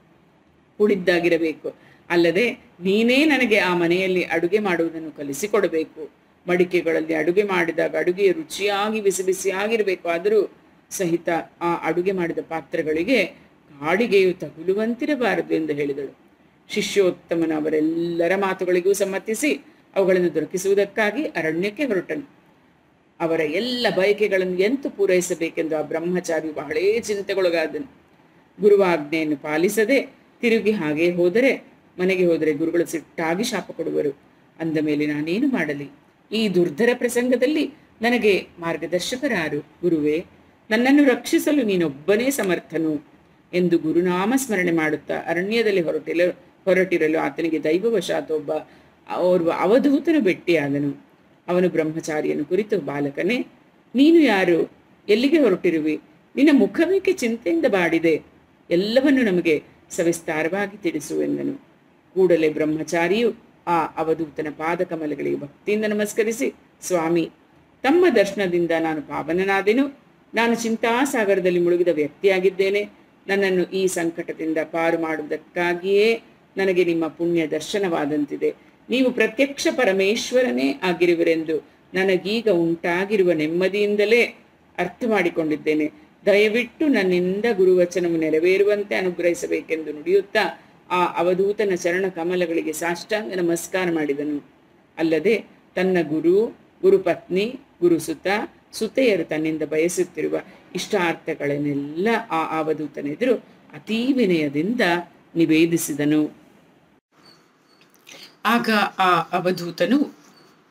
ಕುಡಿದ್ದಾಗಿರಬೇಕು ಅಲ್ಲದೆ ನೀನೇ ನನಗೆ ಆ ಮನೆಯಲ್ಲಿ ಅಡುಗೆ ಮಾಡುವುದನ್ನು ಕಲಿಸಿಕೊಡಬೇಕು ಮಡಿಕೆಗಳಲ್ಲಿ ಅಡುಗೆ ಮಾಡಿದಾಗ ಅಡುಗೆ ರುಚಿಯಾಗಿ ಬಿಸಿ ಬಿಸಿಯಾಗಿರಬೇಕು ಆದರೂ ಸಹಿತ ಆ ಅಡುಗೆ ಮಾಡಿದ ಪಾತ್ರೆಗಳಿಗೆ ಕಾಡಿಗೆಯು ತಗುಲುವಂತಿರಬಾರದು ಎಂದು ಹೇಳಿದಳು ಶಿಷ್ಯೋತ್ತಮನ ಅವರೆಲ್ಲರ ಮಾತುಗಳಿಗೂ ಸಮ್ಮತಿಸಿ ಅವುಗಳನ್ನು ದೊರಕಿಸುವುದಕ್ಕಾಗಿ ಅರಣ್ಯಕ್ಕೆ ಹೊರಟನು ಅವರ ಎಲ್ಲ ಬಯಕೆಗಳನ್ನು ಎಂತು ಪೂರೈಸಬೇಕೆಂದು ಆ ಬ್ರಹ್ಮಚಾರಿ ಬಹಳೇ ಚಿಂತೆಗೊಳಗಾದನು ಗುರುವಾಜ್ಞೆಯನ್ನು ಪಾಲಿಸದೆ ತಿರುಗಿ ಹಾಗೆ ಹೋದರೆ ಮನೆಗೆ ಹೋದರೆ ಗುರುಗಳು ಸಿಟ್ಟಾಗಿ ಶಾಪ ಕೊಡುವರು ಅಂದ ಮೇಲೆ ನಾನೇನು ಮಾಡಲಿ ಈ ದುರ್ಧರ ಪ್ರಸಂಗದಲ್ಲಿ ನನಗೆ ಮಾರ್ಗದರ್ಶಕರಾರು ಗುರುವೇ ನನ್ನನ್ನು ರಕ್ಷಿಸಲು ನೀನೊಬ್ಬನೇ ಸಮರ್ಥನು ಎಂದು ಗುರುನಾಮ ಸ್ಮರಣೆ ಮಾಡುತ್ತಾ ಅರಣ್ಯದಲ್ಲಿ ಹೊರಟಿಲ ಹೊರಟಿರಲು ಆತನಿಗೆ ದೈವವಶಾತ್ ಒಬ್ಬ ಓರ್ವ ಅವಧೂತನು ಭೇಟಿಯಾದನು ಅವನು ಬ್ರಹ್ಮಚಾರಿಯನ್ನು ಕುರಿತು ಬಾಲಕನೇ ನೀನು ಯಾರು ಎಲ್ಲಿಗೆ ಹೊರಟಿರುವಿ ನಿನ್ನ ಮುಖವೇಕೆ ಚಿಂತೆಯಿಂದ ಬಾಡಿದೆ ಎಲ್ಲವನ್ನು ನಮಗೆ ಸವಿಸ್ತಾರವಾಗಿ ತಿಳಿಸು ಎಂದನು ಕೂಡಲೇ ಬ್ರಹ್ಮಚಾರಿಯು ಆ ಅವಧೂತನ ಪಾದಕಮಲಗಳಿಗೆ ಭಕ್ತಿಯಿಂದ ನಮಸ್ಕರಿಸಿ ಸ್ವಾಮಿ ತಮ್ಮ ದರ್ಶನದಿಂದ ನಾನು ಪಾವನನಾದೆನು ನಾನು ಚಿಂತಾಸಾಗರದಲ್ಲಿ ಮುಳುಗಿದ ವ್ಯಕ್ತಿಯಾಗಿದ್ದೇನೆ ನನ್ನನ್ನು ಈ ಸಂಕಟದಿಂದ ಪಾರು ಮಾಡುವುದಕ್ಕಾಗಿಯೇ ನನಗೆ ನಿಮ್ಮ ಪುಣ್ಯ ದರ್ಶನವಾದಂತಿದೆ ನೀವು ಪ್ರತ್ಯಕ್ಷ ಪರಮೇಶ್ವರನೇ ಆಗಿರುವಿರೆಂದು ನನಗೀಗ ಉಂಟಾಗಿರುವ ನೆಮ್ಮದಿಯಿಂದಲೇ ಅರ್ಥ ಮಾಡಿಕೊಂಡಿದ್ದೇನೆ ದಯವಿಟ್ಟು ನನ್ನಿಂದ ಗುರುವಚನವು ನೆರವೇರುವಂತೆ ಅನುಗ್ರಹಿಸಬೇಕೆಂದು ನುಡಿಯುತ್ತಾ ಆ ಅವಧೂತನ ಚರಣ ಕಮಲಗಳಿಗೆ ಸಾಷ್ಟಾಂಗ ನಮಸ್ಕಾರ ಮಾಡಿದನು ಅಲ್ಲದೆ ತನ್ನ ಗುರು ಗುರುಪತ್ನಿ ಗುರುಸುತ ಸುತೆಯರು ತನ್ನಿಂದ ಬಯಸುತ್ತಿರುವ ಇಷ್ಟಾರ್ಥಗಳನ್ನೆಲ್ಲ ಆ ಅವಧೂತನೆದುರು ಅತೀ ವಿನಯದಿಂದ ನಿವೇದಿಸಿದನು ಆಗ ಆ ಅವಧೂತನು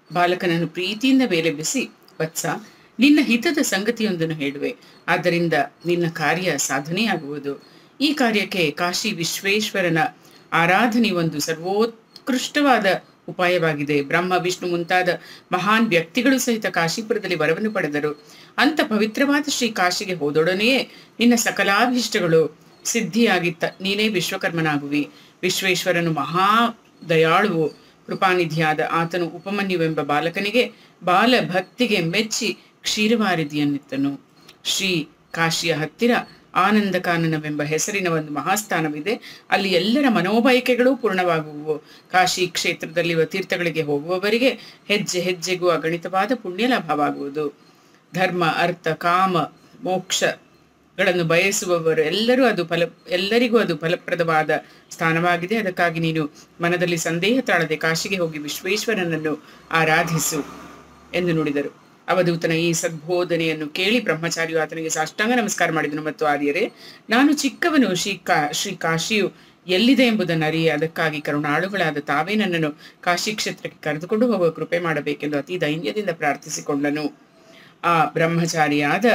ಬಾಲಕನನ್ನು ಪ್ರೀತಿಯಿಂದ ಬೇಲೆಬ್ಬಿಸಿ ವತ್ಸ ನಿನ್ನ ಹಿತದ ಸಂಗತಿಯೊಂದನ್ನು ಹೇಳುವೆ ಆದ್ದರಿಂದ ನಿನ್ನ ಕಾರ್ಯ ಸಾಧನೆಯಾಗುವುದು ಈ ಕಾರ್ಯಕ್ಕೆ ಕಾಶಿ ವಿಶ್ವೇಶ್ವರನ ಆರಾಧನೆ ಒಂದು ಸರ್ವೋತ್ಕೃಷ್ಟವಾದ ಉಪಾಯವಾಗಿದೆ ಬ್ರಹ್ಮ ವಿಷ್ಣು ಮುಂತಾದ ಮಹಾನ್ ವ್ಯಕ್ತಿಗಳು ಸಹಿತ ಕಾಶಿಪುರದಲ್ಲಿ ವರವನ್ನು ಪಡೆದರು ಅಂತ ಪವಿತ್ರವಾದ ಶ್ರೀ ಕಾಶಿಗೆ ಹೋದೊಡನೆಯೇ ನಿನ್ನ ಸಕಲಾಭೀಷ್ಟಗಳು ಸಿದ್ಧಿಯಾಗಿತ್ತ ನೀನೇ ವಿಶ್ವಕರ್ಮನಾಗುವಿ ವಿಶ್ವೇಶ್ವರನು ಮಹಾ ದಯಾಳುವು ಕೃಪಾನಿಧಿಯಾದ ಆತನು ಉಪಮನ್ಯುವೆಂಬ ಬಾಲಕನಿಗೆ ಬಾಲ ಭಕ್ತಿಗೆ ಮೆಚ್ಚಿ ಕ್ಷೀರವಾರಿದಿಯನ್ನಿತ್ತನು ಶ್ರೀ ಕಾಶಿಯ ಹತ್ತಿರ ಆನಂದಕಾನನವೆಂಬ ಹೆಸರಿನ ಒಂದು ಮಹಾಸ್ಥಾನವಿದೆ ಅಲ್ಲಿ ಎಲ್ಲರ ಮನೋಬಯಕೆಗಳೂ ಪೂರ್ಣವಾಗುವು ಕಾಶಿ ಕ್ಷೇತ್ರದಲ್ಲಿರುವ ತೀರ್ಥಗಳಿಗೆ ಹೋಗುವವರಿಗೆ ಹೆಜ್ಜೆ ಹೆಜ್ಜೆಗೂ ಅಗಣಿತವಾದ ಪುಣ್ಯ ಲಾಭವಾಗುವುದು ಧರ್ಮ ಅರ್ಥ ಕಾಮ ಮೋಕ್ಷಗಳನ್ನು ಬಯಸುವವರು ಎಲ್ಲರೂ ಅದು ಫಲ ಎಲ್ಲರಿಗೂ ಅದು ಫಲಪ್ರದವಾದ ಸ್ಥಾನವಾಗಿದೆ ಅದಕ್ಕಾಗಿ ನೀನು ಮನದಲ್ಲಿ ಸಂದೇಹ ತಾಳದೆ ಕಾಶಿಗೆ ಹೋಗಿ ವಿಶ್ವೇಶ್ವರನನ್ನು ಆರಾಧಿಸು ಎಂದು ನುಡಿದರು ಅವಧೂತನ ಈ ಸದ್ಬೋಧನೆಯನ್ನು ಕೇಳಿ ಬ್ರಹ್ಮಚಾರಿಯು ಆತನಿಗೆ ಸಾಷ್ಟಾಂಗ ನಮಸ್ಕಾರ ಮಾಡಿದನು ಮತ್ತು ಆರ್ಯರೇ ನಾನು ಚಿಕ್ಕವನು ಶ್ರೀ ಕಾ ಶ್ರೀ ಕಾಶಿಯು ಎಲ್ಲಿದೆ ಎಂಬುದನ್ನು ಅರಿಯೆ ಅದಕ್ಕಾಗಿ ಕರುಣಾಳುಗಳಾದ ತಾವೇ ನನ್ನನ್ನು ಕಾಶಿ ಕ್ಷೇತ್ರಕ್ಕೆ ಕರೆದುಕೊಂಡು ಹೋಗುವ ಕೃಪೆ ಮಾಡಬೇಕೆಂದು ಅತಿ ದೈನ್ಯದಿಂದ ಪ್ರಾರ್ಥಿಸಿಕೊಂಡನು ಆ ಬ್ರಹ್ಮಚಾರಿಯಾದ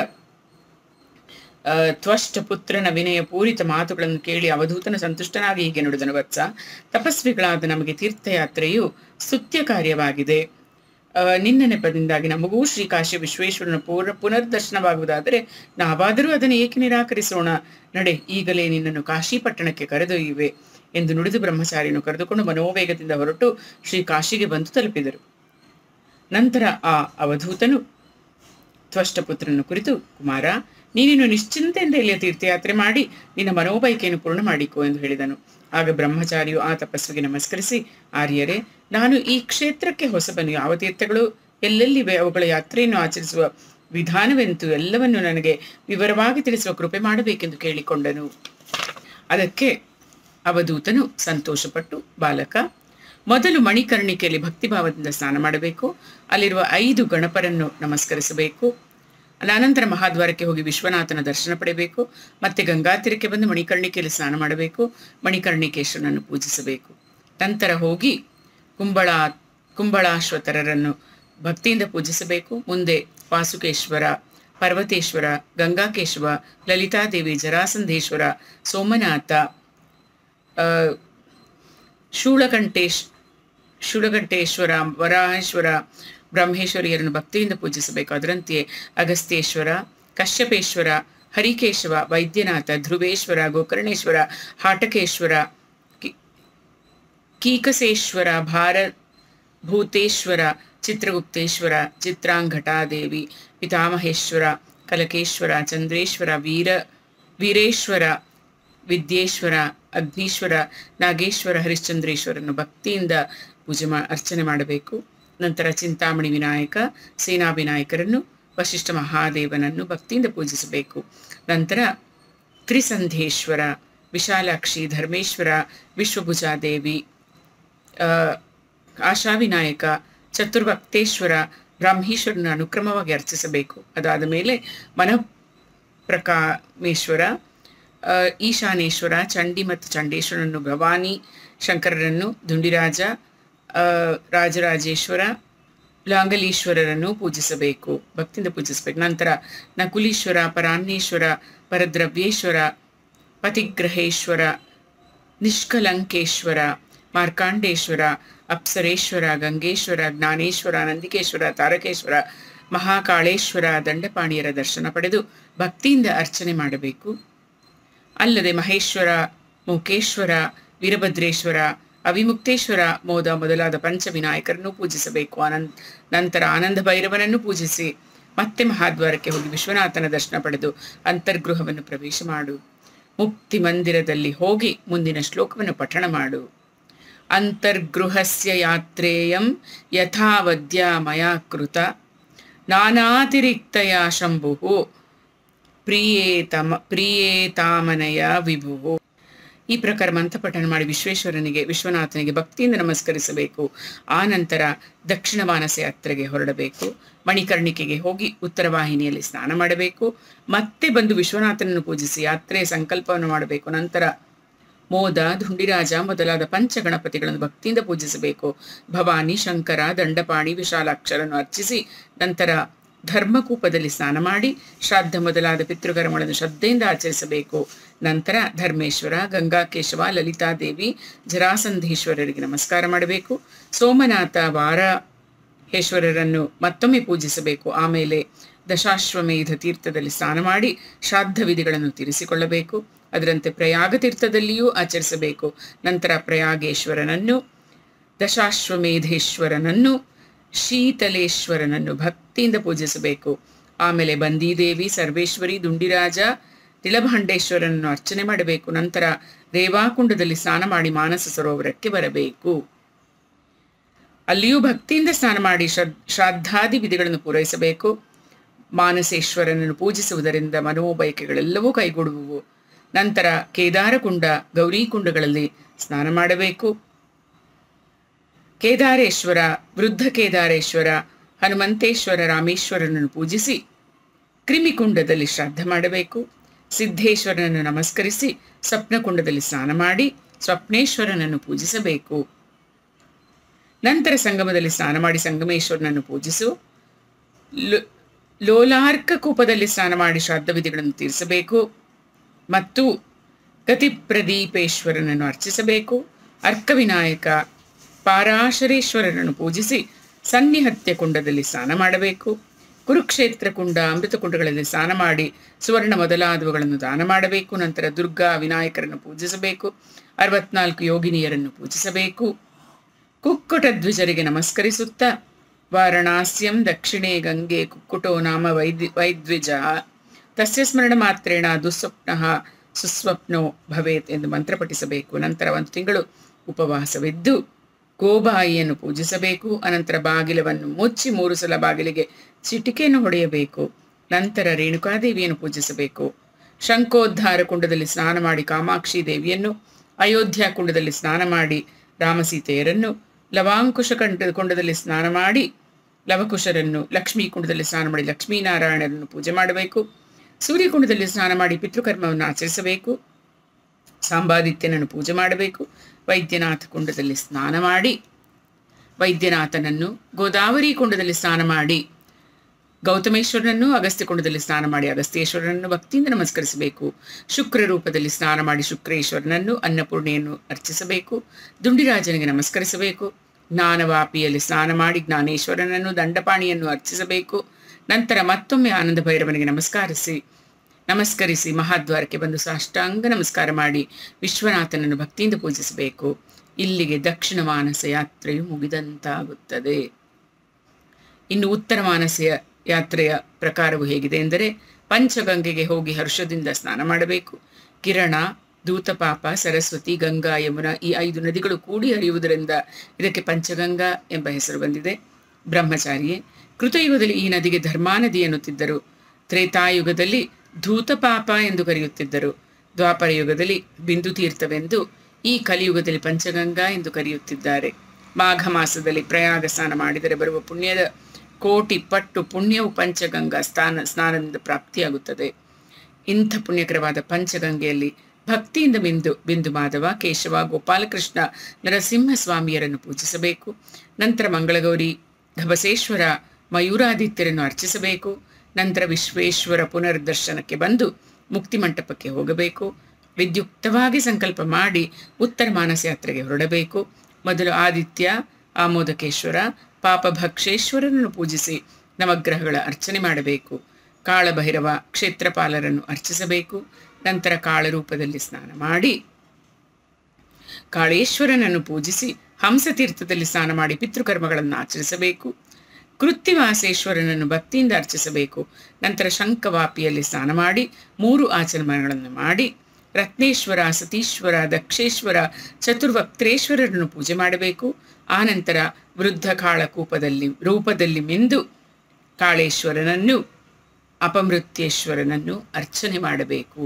ಆ, ತ್ವಷ್ಟ ಪುತ್ರನ ವಿನಯ ಪೂರಿತ ಮಾತುಗಳನ್ನು ಕೇಳಿ ಅವಧೂತನ ಸಂತುಷ್ಟನಾಗಿ ಹೀಗೆ ನುಡಿದನು ವತ್ಸ ತಪಸ್ವಿಗಳಾದ ನಮಗೆ ತೀರ್ಥಯಾತ್ರೆಯು ಸ್ತುತ್ಯ ಕಾರ್ಯವಾಗಿದೆ ಆ, ನಿನ್ನ ನೆಪದಿಂದಾಗಿ ನಮಗೂ ಶ್ರೀ ಕಾಶಿ ವಿಶ್ವೇಶ್ವರನ ಪೂರ್ಣ ಪುನರ್ದರ್ಶನವಾಗುವುದಾದರೆ ನಾವಾದರೂ ಅದನ್ನು ಏಕೆ ನಿರಾಕರಿಸೋಣ ನಡೆ ಈಗಲೇ ನಿನ್ನನ್ನು ಕಾಶಿ ಪಟ್ಟಣಕ್ಕೆ ಕರೆದೊಯ್ಯುವೆ ಎಂದು ನುಡಿದು ಬ್ರಹ್ಮಚಾರಿಯನ್ನು ಕರೆದುಕೊಂಡು ಮನೋವೇಗದಿಂದ ಹೊರಟು ಶ್ರೀ ಕಾಶಿಗೆ ಬಂದು ತಲುಪಿದರು ನಂತರ ಆ ಅವಧೂತನು ತ್ವಷ್ಟಪುತ್ರನ ಕುರಿತು ಕುಮಾರ ನೀನಿನ್ನು ನಿಶ್ಚಿಂತೆಯಿಂದ ಇಲ್ಲಿಯ ತೀರ್ಥಯಾತ್ರೆ ಮಾಡಿ ನಿನ್ನ ಮನೋಬೈಕೆಯನ್ನು ಪೂರ್ಣ ಮಾಡಿಕೊ ಎಂದು ಹೇಳಿದನು ಆಗ ಬ್ರಹ್ಮಚಾರಿಯು ಆ ತಪಸ್ವಿಗೆ ನಮಸ್ಕರಿಸಿ ಆರ್ಯರೇ ನಾನು ಈ ಕ್ಷೇತ್ರಕ್ಕೆ ಹೊಸಬನು ಯಾವ ತೀರ್ಥಗಳು ಎಲ್ಲೆಲ್ಲಿವೆ ಅವುಗಳ ಯಾತ್ರೆಯನ್ನು ಆಚರಿಸುವ ವಿಧಾನವೆಂತು ಎಲ್ಲವನ್ನು ನನಗೆ ವಿವರವಾಗಿ ತಿಳಿಸುವ ಕೃಪೆ ಮಾಡಬೇಕೆಂದು ಕೇಳಿಕೊಂಡನು ಅದಕ್ಕೆ ಅವಧೂತನು ಸಂತೋಷಪಟ್ಟು ಬಾಲಕ ಮೊದಲು ಮಣಿಕರ್ಣಿಕೆಯಲ್ಲಿ ಭಕ್ತಿಭಾವದಿಂದ ಸ್ನಾನ ಮಾಡಬೇಕು ಅಲ್ಲಿರುವ ಐದು ಗಣಪರನ್ನು ನಮಸ್ಕರಿಸಬೇಕು ಅನಂತರ ಮಹಾದ್ವಾರಕ್ಕೆ ಹೋಗಿ ವಿಶ್ವನಾಥನ ದರ್ಶನ ಪಡೆಯಬೇಕು ಮತ್ತೆ ಗಂಗಾತೀರಕ್ಕೆ ಬಂದು ಮಣಿಕರ್ಣಿಕೆಯಲ್ಲಿ ಸ್ನಾನ ಮಾಡಬೇಕು ಮಣಿಕರ್ಣಿಕೇಶ್ವರನನ್ನು ಪೂಜಿಸಬೇಕು ನಂತರ ಹೋಗಿ ಕುಂಬಳ ಕುಂಬಳಾಶ್ವತರರನ್ನು ಭಕ್ತಿಯಿಂದ ಪೂಜಿಸಬೇಕು ಮುಂದೆ ವಾಸುಕೇಶ್ವರ ಪರ್ವತೇಶ್ವರ ಗಂಗಾಕೇಶವ ಲಲಿತಾದೇವಿ ಜರಾಸಂಧೇಶ್ವರ ಸೋಮನಾಥ ಆ, ಶೂಳಕಂಠೇಶ್ ಶೂಳಕಂಠೇಶ್ವರ ವರಾಹೇಶ್ವರ ಬ್ರಹ್ಮೇಶ್ವರಿಯರನ್ನು ಭಕ್ತಿಯಿಂದ ಪೂಜಿಸಬೇಕು ಅದರಂತೆಯೇ ಅಗಸ್ತ್ಯೇಶ್ವರ ಕಶ್ಯಪೇಶ್ವರ ಹರಿಕೇಶವ ವೈದ್ಯನಾಥ ಧ್ರುವೇಶ್ವರ ಗೋಕರ್ಣೇಶ್ವರ ಹಾಟಕೇಶ್ವರ ಕಿ- ಕೀಕಸೇಶ್ವರ ಭಾರ ಭೂತೇಶ್ವರ ಚಿತ್ರಗುಪ್ತೇಶ್ವರ ಚಿತ್ರಾಂಘಟಾದೇವಿ ಪಿತಾಮಹೇಶ್ವರ ಕಲಕೇಶ್ವರ ಚಂದ್ರೇಶ್ವರ ವೀರ ವೀರೇಶ್ವರ ವಿದ್ಯೇಶ್ವರ ಅಗ್ನೀಶ್ವರ ನಾಗೇಶ್ವರ ಹರಿಶ್ಚಂದ್ರೇಶ್ವರನ್ನು ಭಕ್ತಿಯಿಂದ ಪೂಜೆ ಮಾ ಅರ್ಚನೆ ಮಾಡಬೇಕು ನಂತರ ಚಿಂತಾಮಣಿ ವಿನಾಯಕ ಸೇನಾ ವಿನಾಯಕರನ್ನು ವಶಿಷ್ಠ ಮಹಾದೇವನನ್ನು ಭಕ್ತಿಯಿಂದ ಪೂಜಿಸಬೇಕು ನಂತರ ತ್ರಿಸಂಧೇಶ್ವರ ವಿಶಾಲಾಕ್ಷಿ ಧರ್ಮೇಶ್ವರ ವಿಶ್ವಭುಜಾದೇವಿ ಆ, ಆಶಾವಿನಾಯಕ ಚತುರ್ಭಕ್ತೇಶ್ವರ ಬ್ರಾಹ್ಮೀಶ್ವರನ ಅನುಕ್ರಮವಾಗಿ ಅರ್ಚಿಸಬೇಕು ಅದಾದ ಮೇಲೆ ಮನಃ ಪ್ರಕಾಮೇಶ್ವರ ಆ, ಈಶಾನೇಶ್ವರ ಚಂಡಿ ಮತ್ತು ಚಂಡೇಶ್ವರನನ್ನು ಭವಾನಿ ಶಂಕರರನ್ನು ದುಂಡಿರಾಜ ಆ, ರಾಜರಾಜೇಶ್ವರ ಲಾಂಗಲೀಶ್ವರರನ್ನು ಪೂಜಿಸಬೇಕು ಭಕ್ತಿಯಿಂದ ಪೂಜಿಸಬೇಕು ನಂತರ ನಕುಲೀಶ್ವರ ಪರಾನ್ನೇಶ್ವರ ಪರದ್ರವ್ಯೇಶ್ವರ ಪತಿಗ್ರಹೇಶ್ವರ ನಿಷ್ಕಲಂಕೇಶ್ವರ ಮಾರ್ಕಾಂಡೇಶ್ವರ ಅಪ್ಸರೇಶ್ವರ ಗಂಗೇಶ್ವರ ಜ್ಞಾನೇಶ್ವರ ನಂದಿಕೇಶ್ವರ ತಾರಕೇಶ್ವರ ಮಹಾಕಾಳೇಶ್ವರ ದಂಡಪಾಣಿಯರ ದರ್ಶನ ಪಡೆದು ಭಕ್ತಿಯಿಂದ ಅರ್ಚನೆ ಮಾಡಬೇಕು ಅಲ್ಲದೆ ಮಹೇಶ್ವರ ಮುಖೇಶ್ವರ ವೀರಭದ್ರೇಶ್ವರ ಅವಿಮುಕ್ತೇಶ್ವರ ಮೋದ ಮೊದಲಾದ ಪಂಚವಿನಾಯಕರನ್ನು ಪೂಜಿಸಬೇಕು ಅನಂತ ನಂತರ ಆನಂದ ಭೈರವನನ್ನು ಪೂಜಿಸಿ ಮತ್ತೆ ಮಹಾದ್ವಾರಕ್ಕೆ ಹೋಗಿ ವಿಶ್ವನಾಥನ ದರ್ಶನ ಪಡೆದು ಅಂತರ್ಗೃಹವನ್ನು ಪ್ರವೇಶ ಮಾಡು ಮುಕ್ತಿ ಮಂದಿರದಲ್ಲಿ ಹೋಗಿ ಮುಂದಿನ ಶ್ಲೋಕವನ್ನು ಪಠಣ ಮಾಡು ಅಂತರ್ಗೃಹಸ್ಯ ಯಾತ್ರೇಯಂ ಯಥಾವದ್ಯ ಮಯಾ ಕೃತ ನಾನಾತಿರಿಕ್ತಯ ಶಂಭು ಪ್ರಿಯೇತಮ ಪ್ರಿಯೇತಾಮನಯ ವಿಭುವು ಈ ಪ್ರಕಾರ ಮಂತ್ರಪಠಣ ಮಾಡಿ ವಿಶ್ವೇಶ್ವರನಿಗೆ ವಿಶ್ವನಾಥನಿಗೆ ಭಕ್ತಿಯಿಂದ ನಮಸ್ಕರಿಸಬೇಕು ಆ ನಂತರ ದಕ್ಷಿಣ ಮಾನಸ ಯಾತ್ರೆಗೆ ಹೊರಡಬೇಕು ಮಣಿಕರ್ಣಿಕೆಗೆ ಹೋಗಿ ಉತ್ತರ ವಾಹಿನಿಯಲ್ಲಿ ಸ್ನಾನ ಮಾಡಬೇಕು ಮತ್ತೆ ಬಂದು ವಿಶ್ವನಾಥನನ್ನು ಪೂಜಿಸಿ ಯಾತ್ರೆಯ ಸಂಕಲ್ಪವನ್ನು ಮಾಡಬೇಕು ನಂತರ ಮೋದ ಧುಂಡಿರಾಜ ಮೊದಲಾದ ಪಂಚಗಣಪತಿಗಳನ್ನು ಭಕ್ತಿಯಿಂದ ಪೂಜಿಸಬೇಕು ಭವಾನಿ ಶಂಕರ ದಂಡಪಾಣಿ ವಿಶಾಲಾಕ್ಷರನ್ನು ಅರ್ಚಿಸಿ ನಂತರ ಧರ್ಮಕೂಪದಲ್ಲಿ ಸ್ನಾನ ಮಾಡಿ ಶ್ರಾದ್ದ ಮೊದಲಾದ ಪಿತೃಕರ್ಮಗಳನ್ನು ಶ್ರದ್ಧೆಯಿಂದ ಆಚರಿಸಬೇಕು ನಂತರ ಧರ್ಮೇಶ್ವರ ಗಂಗಾಕೇಶವ ಲಲಿತಾದೇವಿ ಜರಾಸಂಧೀಶ್ವರರಿಗೆ ನಮಸ್ಕಾರ ಮಾಡಬೇಕು ಸೋಮನಾಥ ವಾರ ಹೇಶ್ವರರನ್ನು ಮತ್ತೊಮ್ಮೆ ಪೂಜಿಸಬೇಕು ಆಮೇಲೆ ದಶಾಶ್ವಮೇಧ ತೀರ್ಥದಲ್ಲಿ ಸ್ನಾನ ಮಾಡಿ ಶ್ರಾದ್ದ ವಿಧಿಗಳನ್ನು ತೀರಿಸಿಕೊಳ್ಳಬೇಕು ಅದರಂತೆ ಪ್ರಯಾಗ ತೀರ್ಥದಲ್ಲಿಯೂ ಆಚರಿಸಬೇಕು ನಂತರ ಪ್ರಯಾಗೇಶ್ವರನನ್ನು ದಶಾಶ್ವಮೇಧೇಶ್ವರನನ್ನು ಶೀತಲೇಶ್ವರನನ್ನು ಭಕ್ತಿಯಿಂದ ಪೂಜಿಸಬೇಕು ಆಮೇಲೆ ಬಂದೀದೇವಿ ಸರ್ವೇಶ್ವರಿ ದುಂಡಿರಾಜ ತಿಳಭಾಂಡೇಶ್ವರನನ್ನು ಅರ್ಚನೆ ಮಾಡಬೇಕು ನಂತರ ರೇವಾಕುಂಡದಲ್ಲಿ ಸ್ನಾನ ಮಾಡಿ ಮಾನಸ ಸರೋವರಕ್ಕೆ ಬರಬೇಕು ಅಲ್ಲಿಯೂ ಭಕ್ತಿಯಿಂದ ಸ್ನಾನ ಮಾಡಿ ಶ್ರದ್ ಶ್ರಾದ್ದಾದಿ ವಿಧಿಗಳನ್ನು ಪೂರೈಸಬೇಕು ಮಾನಸೇಶ್ವರನನ್ನು ಪೂಜಿಸುವುದರಿಂದ ಮನೋಬಯಕೆಗಳೆಲ್ಲವೂ ಕೈಗೂಡುವುವು ನಂತರ ಕೇದಾರಕುಂಡ ಗೌರೀಕುಂಡಗಳಲ್ಲಿ ಸ್ನಾನ ಮಾಡಬೇಕು ಕೇದಾರೇಶ್ವರ ವೃದ್ಧ ಕೇದಾರೇಶ್ವರ ಹನುಮಂತೇಶ್ವರ ರಾಮೇಶ್ವರನನ್ನು ಪೂಜಿಸಿ ಕ್ರಿಮಿಕುಂಡದಲ್ಲಿ ಶ್ರಾದ್ದ ಮಾಡಬೇಕು ಸಿದ್ಧೇಶ್ವರನನ್ನು ನಮಸ್ಕರಿಸಿ ಸ್ವಪ್ನಕುಂಡದಲ್ಲಿ ಸ್ನಾನ ಮಾಡಿ ಸ್ವಪ್ನೇಶ್ವರನನ್ನು ಪೂಜಿಸಬೇಕು ನಂತರ ಸಂಗಮದಲ್ಲಿ ಸ್ನಾನ ಮಾಡಿ ಸಂಗಮೇಶ್ವರನನ್ನು ಪೂಜಿಸು ಲೋ- ಲೋಲಾರ್ಕ ಕೂಪದಲ್ಲಿ ಸ್ನಾನ ಮಾಡಿ ಶ್ರಾದ್ದ ವಿಧಿಗಳನ್ನು ತೀರಿಸಬೇಕು ಮತ್ತು ಗತಿಪ್ರದೀಪೇಶ್ವರನನ್ನು ಅರ್ಚಿಸಬೇಕು ಅರ್ಕವಿನಾಯಕ ಪಾರಾಶರೇಶ್ವರನನ್ನು ಪೂಜಿಸಿ ಸನ್ನಿಹತ್ಯ ಕುಂಡದಲ್ಲಿ ಸ್ನಾನ ಮಾಡಬೇಕು ಕುರುಕ್ಷೇತ್ರ ಕುಂಡ ಅಮೃತ ಕುಂಡಗಳಲ್ಲಿ ಸ್ನಾನ ಮಾಡಿ ಸುವರ್ಣ ಮೊದಲಾದವುಗಳನ್ನು ದಾನ ಮಾಡಬೇಕು ನಂತರ ದುರ್ಗಾ ವಿನಾಯಕರನ್ನು ಪೂಜಿಸಬೇಕು ಅರವತ್ನಾಲ್ಕು ಯೋಗಿನಿಯರನ್ನು ಪೂಜಿಸಬೇಕು ಕುಕ್ಕುಟ ದ್ವಿಜರಿಗೆ ನಮಸ್ಕರಿಸುತ್ತಾ ವಾರಣಾಸ್ಯಂ ದಕ್ಷಿಣೆ ಗಂಗೆ ಕುಕ್ಕುಟೋ ನಾಮ ವೈದ್ಯ ವೈದ್ವಿಜ ತಸ್ಯ ಸ್ಮರಣ ಮಾತ್ರೇಣ ದುಸ್ವಪ್ನ ಸುಸ್ವಪ್ನೋ ಭವೇತ್ ಎಂದು ಮಂತ್ರ ಪಠಿಸಬೇಕು ನಂತರ ಒಂದು ತಿಂಗಳು ಉಪವಾಸವಿದ್ದು ಗೋಬಾಯಿಯನ್ನು ಪೂಜಿಸಬೇಕು ಅನಂತರ ಬಾಗಿಲವನ್ನು ಮುಚ್ಚಿ ಮೂರು ಸಲ ಬಾಗಿಲಿಗೆ ಚಿಟಿಕೆಯನ್ನು ಹೊಡೆಯಬೇಕು ನಂತರ ರೇಣುಕಾದೇವಿಯನ್ನು ಪೂಜಿಸಬೇಕು ಶಂಖೋದ್ಧಾರ ಕುಂಡದಲ್ಲಿ ಸ್ನಾನ ಮಾಡಿ ಕಾಮಾಕ್ಷಿ ದೇವಿಯನ್ನು ಅಯೋಧ್ಯ ಕುಂಡದಲ್ಲಿ ಸ್ನಾನ ಮಾಡಿ ರಾಮಸೀತೆಯರನ್ನು ಲವಾಂಕುಶ ಕಂಡ ಕುಂಡದಲ್ಲಿ ಸ್ನಾನ ಮಾಡಿ ಲವಕುಶರನ್ನು ಲಕ್ಷ್ಮೀ ಕುಂಡದಲ್ಲಿ ಸ್ನಾನ ಮಾಡಿ ಲಕ್ಷ್ಮೀನಾರಾಯಣರನ್ನು ಪೂಜೆ ಮಾಡಬೇಕು ಸೂರ್ಯಕುಂಡದಲ್ಲಿ ಸ್ನಾನ ಮಾಡಿ ಪಿತೃಕರ್ಮವನ್ನು ಆಚರಿಸಬೇಕು ಸಾಂಬಾದಿತ್ಯನನ್ನು ಪೂಜೆ ಮಾಡಬೇಕು ವೈದ್ಯನಾಥ ಕುಂಡದಲ್ಲಿ ಸ್ನಾನ ಮಾಡಿ ವೈದ್ಯನಾಥನನ್ನು ಗೋದಾವರಿ ಕುಂಡದಲ್ಲಿ ಸ್ನಾನ ಮಾಡಿ ಗೌತಮೇಶ್ವರನನ್ನು ಅಗಸ್ತ್ಯ ಕುಂಡದಲ್ಲಿ ಸ್ನಾನ ಮಾಡಿ ಅಗಸ್ತ್ಯೇಶ್ವರನನ್ನು ಭಕ್ತಿಯಿಂದ ನಮಸ್ಕರಿಸಬೇಕು ಶುಕ್ರ ರೂಪದಲ್ಲಿ ಸ್ನಾನ ಮಾಡಿ ಶುಕ್ರೇಶ್ವರನನ್ನು ಅನ್ನಪೂರ್ಣೆಯನ್ನು ಅರ್ಚಿಸಬೇಕು ದುಂಡಿರಾಜನಿಗೆ ನಮಸ್ಕರಿಸಬೇಕು ಜ್ಞಾನವಾಪಿಯಲ್ಲಿ ಸ್ನಾನ ಮಾಡಿ ಜ್ಞಾನೇಶ್ವರನನ್ನು ದಂಡಪಾಣಿಯನ್ನು ಅರ್ಚಿಸಬೇಕು ನಂತರ ಮತ್ತೊಮ್ಮೆ ಆನಂದ ಭೈರವನಿಗೆ ನಮಸ್ಕರಿಸಿ ನಮಸ್ಕರಿಸಿ ಮಹಾದ್ವಾರಕ್ಕೆ ಬಂದು ಸಾಷ್ಟಾಂಗ ನಮಸ್ಕಾರ ಮಾಡಿ ವಿಶ್ವನಾಥನನ್ನು ಭಕ್ತಿಯಿಂದ ಪೂಜಿಸಬೇಕು ಇಲ್ಲಿಗೆ ದಕ್ಷಿಣ ಮಾನಸ ಯಾತ್ರೆಯು ಮುಗಿದಂತಾಗುತ್ತದೆ ಇನ್ನು ಉತ್ತರ ಮಾನಸ ಯಾತ್ರೆಯ ಪ್ರಕಾರವು ಹೇಗಿದೆ ಎಂದರೆ ಪಂಚಗಂಗೆಗೆ ಹೋಗಿ ಹರ್ಷದಿಂದ ಸ್ನಾನ ಮಾಡಬೇಕು ಕಿರಣ ದೂತಪಾಪ ಸರಸ್ವತಿ ಗಂಗಾ ಯಮುನಾ ಈ ಐದು ನದಿಗಳು ಕೂಡಿ ಹರಿಯುವುದರಿಂದ ಇದಕ್ಕೆ ಪಂಚಗಂಗಾ ಎಂಬ ಹೆಸರು ಬಂದಿದೆ ಬ್ರಹ್ಮಚಾರಿಯೇ ಕೃತಯುಗದಲ್ಲಿ ಈ ನದಿಗೆ ಧರ್ಮಾನದಿ ಎನ್ನುತ್ತಿದ್ದರು ತ್ರೇತಾಯುಗದಲ್ಲಿ ಧೂತಪಾಪ ಎಂದು ಕರೆಯುತ್ತಿದ್ದರು ದ್ವಾಪರ ಯುಗದಲ್ಲಿ ಬಿಂದು ತೀರ್ಥವೆಂದು ಈ ಕಲಿಯುಗದಲ್ಲಿ ಪಂಚಗಂಗಾ ಎಂದು ಕರೆಯುತ್ತಿದ್ದಾರೆ ಮಾಘ ಮಾಸದಲ್ಲಿ ಪ್ರಯಾಗ ಸ್ನಾನ ಮಾಡಿದರೆ ಬರುವ ಪುಣ್ಯದ ಕೋಟಿ ಪಟ್ಟು ಪುಣ್ಯವು ಪಂಚಗಂಗಾ ಸ್ನಾನ ಸ್ನಾನದಿಂದ ಪ್ರಾಪ್ತಿಯಾಗುತ್ತದೆ ಇಂಥ ಪುಣ್ಯಕರವಾದ ಪಂಚಗಂಗೆಯಲ್ಲಿ ಭಕ್ತಿಯಿಂದ ಬಿಂದು ಬಿಂದು ಮಾಧವ ಕೇಶವ ಗೋಪಾಲಕೃಷ್ಣ ನರಸಿಂಹ ಸ್ವಾಮಿಯರನ್ನು ಪೂಜಿಸಬೇಕು ನಂತರ ಮಂಗಳಗೌರಿ ಧಬಸೇಶ್ವರ ಮಯೂರಾದಿತ್ಯರನ್ನು ಅರ್ಚಿಸಬೇಕು ನಂತರ ವಿಶ್ವೇಶ್ವರ ಪುನರ್ದರ್ಶನಕ್ಕೆ ಬಂದು ಮುಕ್ತಿ ಮಂಟಪಕ್ಕೆ ಹೋಗಬೇಕು ವಿದ್ಯುಕ್ತವಾಗಿ ಸಂಕಲ್ಪ ಮಾಡಿ ಉತ್ತರ ಮಾನಸ ಯಾತ್ರೆಗೆ ಹೊರಡಬೇಕು ಮೊದಲು ಆದಿತ್ಯ ಆಮೋದಕೇಶ್ವರ ಪಾಪಭಕ್ಷೇಶ್ವರನನ್ನು ಪೂಜಿಸಿ ನವಗ್ರಹಗಳ ಅರ್ಚನೆ ಮಾಡಬೇಕು ಕಾಳಭೈರವ ಕ್ಷೇತ್ರಪಾಲರನ್ನು ಅರ್ಚಿಸಬೇಕು ನಂತರ ಕಾಳರೂಪದಲ್ಲಿ ಸ್ನಾನ ಮಾಡಿ ಕಾಳೇಶ್ವರನನ್ನು ಪೂಜಿಸಿ ಹಂಸತೀರ್ಥದಲ್ಲಿ ಸ್ನಾನ ಮಾಡಿ ಪಿತೃಕರ್ಮಗಳನ್ನು ಆಚರಿಸಬೇಕು ಕೃತ್ಯವಾಸೇಶ್ವರನನ್ನು ಭಕ್ತಿಯಿಂದ ಅರ್ಚಿಸಬೇಕು ನಂತರ ಶಂಖವಾಪಿಯಲ್ಲಿ ಸ್ನಾನ ಮಾಡಿ ಮೂರು ಆಚರಣೆಗಳನ್ನು ಮಾಡಿ ರತ್ನೇಶ್ವರ ಸತೀಶ್ವರ ದಕ್ಷೇಶ್ವರ ಚತುರ್ವಕ್ತ್ರೇಶ್ವರರನ್ನು ಪೂಜೆ ಮಾಡಬೇಕು ಆನಂತರ ವೃದ್ಧ ಕಾಳ ಕೂಪದಲ್ಲಿ ರೂಪದಲ್ಲಿ ಮಿಂದು ಕಾಳೇಶ್ವರನನ್ನು ಅಪಮೃತ್ಯೇಶ್ವರನನ್ನು ಅರ್ಚನೆ ಮಾಡಬೇಕು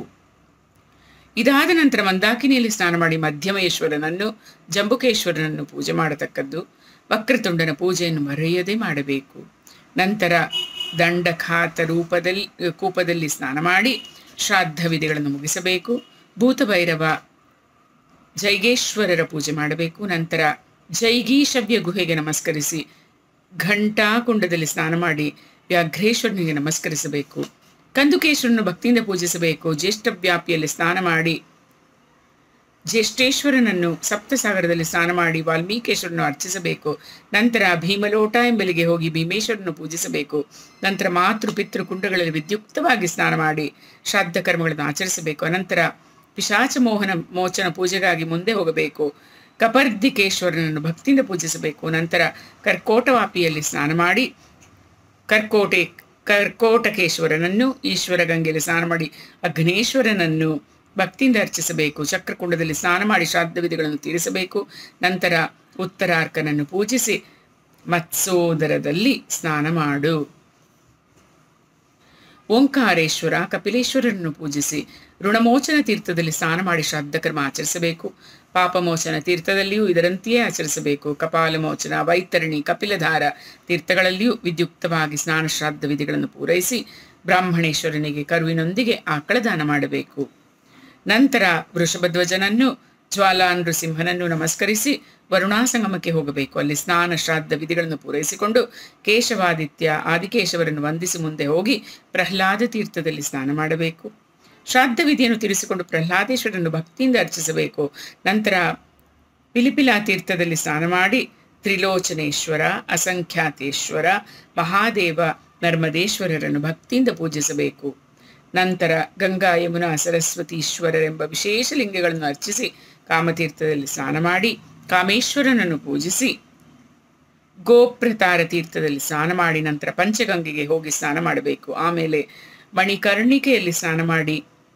ಇದಾದ ನಂತರ ಮಂದಾಕಿನಿಯಲ್ಲಿ ಸ್ನಾನ ಮಾಡಿ ಮಧ್ಯಮೇಶ್ವರನನ್ನು ಜಂಬುಕೇಶ್ವರನನ್ನು ಪೂಜೆ ಮಾಡತಕ್ಕದ್ದು ವಕ್ರತುಂಡನ ಪೂಜೆಯನ್ನು ಮರೆಯದೆ ಮಾಡಬೇಕು ನಂತರ ದಂಡಖಾತ ರೂಪದಲ್ಲಿ ಕೂಪದಲ್ಲಿ ಸ್ನಾನ ಮಾಡಿ ಶ್ರಾದ್ದ ವಿಧಿಗಳನ್ನು ಮುಗಿಸಬೇಕು ಭೂತಭೈರವ ಜೈಗೇಶ್ವರರ ಪೂಜೆ ಮಾಡಬೇಕು ನಂತರ ಜೈಗೀಶವ್ಯ ಗುಹೆಗೆ ನಮಸ್ಕರಿಸಿ ಘಂಟಾಕುಂಡದಲ್ಲಿ ಸ್ನಾನ ಮಾಡಿ ವ್ಯಾಘ್ರೇಶ್ವರನಿಗೆ ನಮಸ್ಕರಿಸಬೇಕು ಕಂದುಕೇಶ್ವರನು ಭಕ್ತಿಯಿಂದ ಪೂಜಿಸಬೇಕು ಜ್ಯೇಷ್ಠ ವ್ಯಾಪಿಯಲ್ಲಿ ಸ್ನಾನ ಮಾಡಿ ಜ್ಯೇಷ್ಠೇಶ್ವರನನ್ನು ಸಪ್ತಸಾಗರದಲ್ಲಿ ಸ್ನಾನ ಮಾಡಿ ವಾಲ್ಮೀಕೇಶ್ವರನ್ನು ಅರ್ಚಿಸಬೇಕು ನಂತರ ಭೀಮಲೋಟ ಎಂಬಲಿಗೆ ಹೋಗಿ ಭೀಮೇಶ್ವರನ್ನು ಪೂಜಿಸಬೇಕು ನಂತರ ಮಾತೃ ಪಿತೃ ಕುಂಡಗಳಲ್ಲಿ ವಿದ್ಯುಕ್ತವಾಗಿ ಸ್ನಾನ ಮಾಡಿ ಶ್ರಾದ್ದ ಕರ್ಮಗಳನ್ನು ಆಚರಿಸಬೇಕು ಅನಂತರ ಪಿಶಾಚ ಮೋಹನ ಮೋಚನ ಪೂಜೆಗಾಗಿ ಮುಂದೆ ಹೋಗಬೇಕು ಕಪರ್ದಿಕೇಶ್ವರನನ್ನು ಭಕ್ತಿಯಿಂದ ಪೂಜಿಸಬೇಕು ನಂತರ ಕರ್ಕೋಟವಾಪಿಯಲ್ಲಿ ಸ್ನಾನ ಮಾಡಿ ಕರ್ಕೋಟೆ ಕರ್ಕೋಟಕೇಶ್ವರನನ್ನು ಈಶ್ವರ ಗಂಗೆಯಲ್ಲಿ ಸ್ನಾನ ಮಾಡಿ ಅಗ್ನೇಶ್ವರನನ್ನು ಭಕ್ತಿಯಿಂದ ಅರ್ಚಿಸಬೇಕು ಚಕ್ರಕುಂಡದಲ್ಲಿ ಸ್ನಾನ ಮಾಡಿ ಶ್ರಾದ್ದ ವಿಧಿಗಳನ್ನು ತೀರಿಸಬೇಕು ನಂತರ ಉತ್ತರಾರ್ಕನನ್ನು ಪೂಜಿಸಿ ಮತ್ಸೋದರದಲ್ಲಿ ಸ್ನಾನ ಮಾಡು ಓಂಕಾರೇಶ್ವರ ಕಪಿಲೇಶ್ವರರನ್ನು ಪೂಜಿಸಿ ಋಣಮೋಚನ ತೀರ್ಥದಲ್ಲಿ ಸ್ನಾನ ಮಾಡಿ ಶ್ರಾದ್ದ ಕರ್ಮ ಆಚರಿಸಬೇಕು ಪಾಪಮೋಚನ ತೀರ್ಥದಲ್ಲಿಯೂ ಇದರಂತೆಯೇ ಆಚರಿಸಬೇಕು ಕಪಾಲಮೋಚನ ವೈತರಣಿ ಕಪಿಲಧಾರ ತೀರ್ಥಗಳಲ್ಲಿಯೂ ವಿದ್ಯುಕ್ತವಾಗಿ ಸ್ನಾನ ಶ್ರಾದ್ದ ವಿಧಿಗಳನ್ನು ಪೂರೈಸಿ ಬ್ರಾಹ್ಮಣೇಶ್ವರನಿಗೆ ಕರುವಿನೊಂದಿಗೆ ಆಕಳ ದಾನ ಮಾಡಬೇಕು ನಂತರ ವೃಷಭಧ್ವಜನನ್ನು ಜ್ವಾಲಾ ನೃಸಿಂಹನನ್ನು ನಮಸ್ಕರಿಸಿ ವರುಣಾಸಂಗಮಕ್ಕೆ ಹೋಗಬೇಕು ಅಲ್ಲಿ ಸ್ನಾನ ಶ್ರಾದ್ದ ವಿಧಿಗಳನ್ನು ಪೂರೈಸಿಕೊಂಡು ಕೇಶವಾದಿತ್ಯ ಆದಿಕೇಶವರನ್ನು ವಂದಿಸಿ ಮುಂದೆ ಹೋಗಿ ಪ್ರಹ್ಲಾದ ತೀರ್ಥದಲ್ಲಿ ಸ್ನಾನ ಮಾಡಬೇಕು ಶ್ರಾದ್ದ ವಿಧಿಯನ್ನು ತಿಳಿಸಿಕೊಂಡು ಪ್ರಹ್ಲಾದೇಶ್ವರನ್ನು ಭಕ್ತಿಯಿಂದ ಅರ್ಚಿಸಬೇಕು ನಂತರ ಪಿಲಿಪಿಲಾ ತೀರ್ಥದಲ್ಲಿ ಸ್ನಾನ ಮಾಡಿ ತ್ರಿಲೋಚನೇಶ್ವರ ಅಸಂಖ್ಯಾತೇಶ್ವರ ಮಹಾದೇವ ನರ್ಮದೇಶ್ವರರನ್ನು ಭಕ್ತಿಯಿಂದ ಪೂಜಿಸಬೇಕು ನಂತರ ಗಂಗಾ ಯಮುನಾ ಸರಸ್ವತೀಶ್ವರರೆಂಬ ವಿಶೇಷ ಲಿಂಗಗಳನ್ನು ಅರ್ಚಿಸಿ ಕಾಮತೀರ್ಥದಲ್ಲಿ ಸ್ನಾನ ಮಾಡಿ ಕಾಮೇಶ್ವರನನ್ನು ಪೂಜಿಸಿ ಗೋಪ್ರತಾರ ತೀರ್ಥದಲ್ಲಿ ಸ್ನಾನ ಮಾಡಿ ನಂತರ ಪಂಚಗಂಗೆಗೆ ಹೋಗಿ ಸ್ನಾನ ಮಾಡಬೇಕು ಆಮೇಲೆ ಮಣಿಕರ್ಣಿಕೆಯಲ್ಲಿ ಸ್ನಾನ ಮಾಡಿ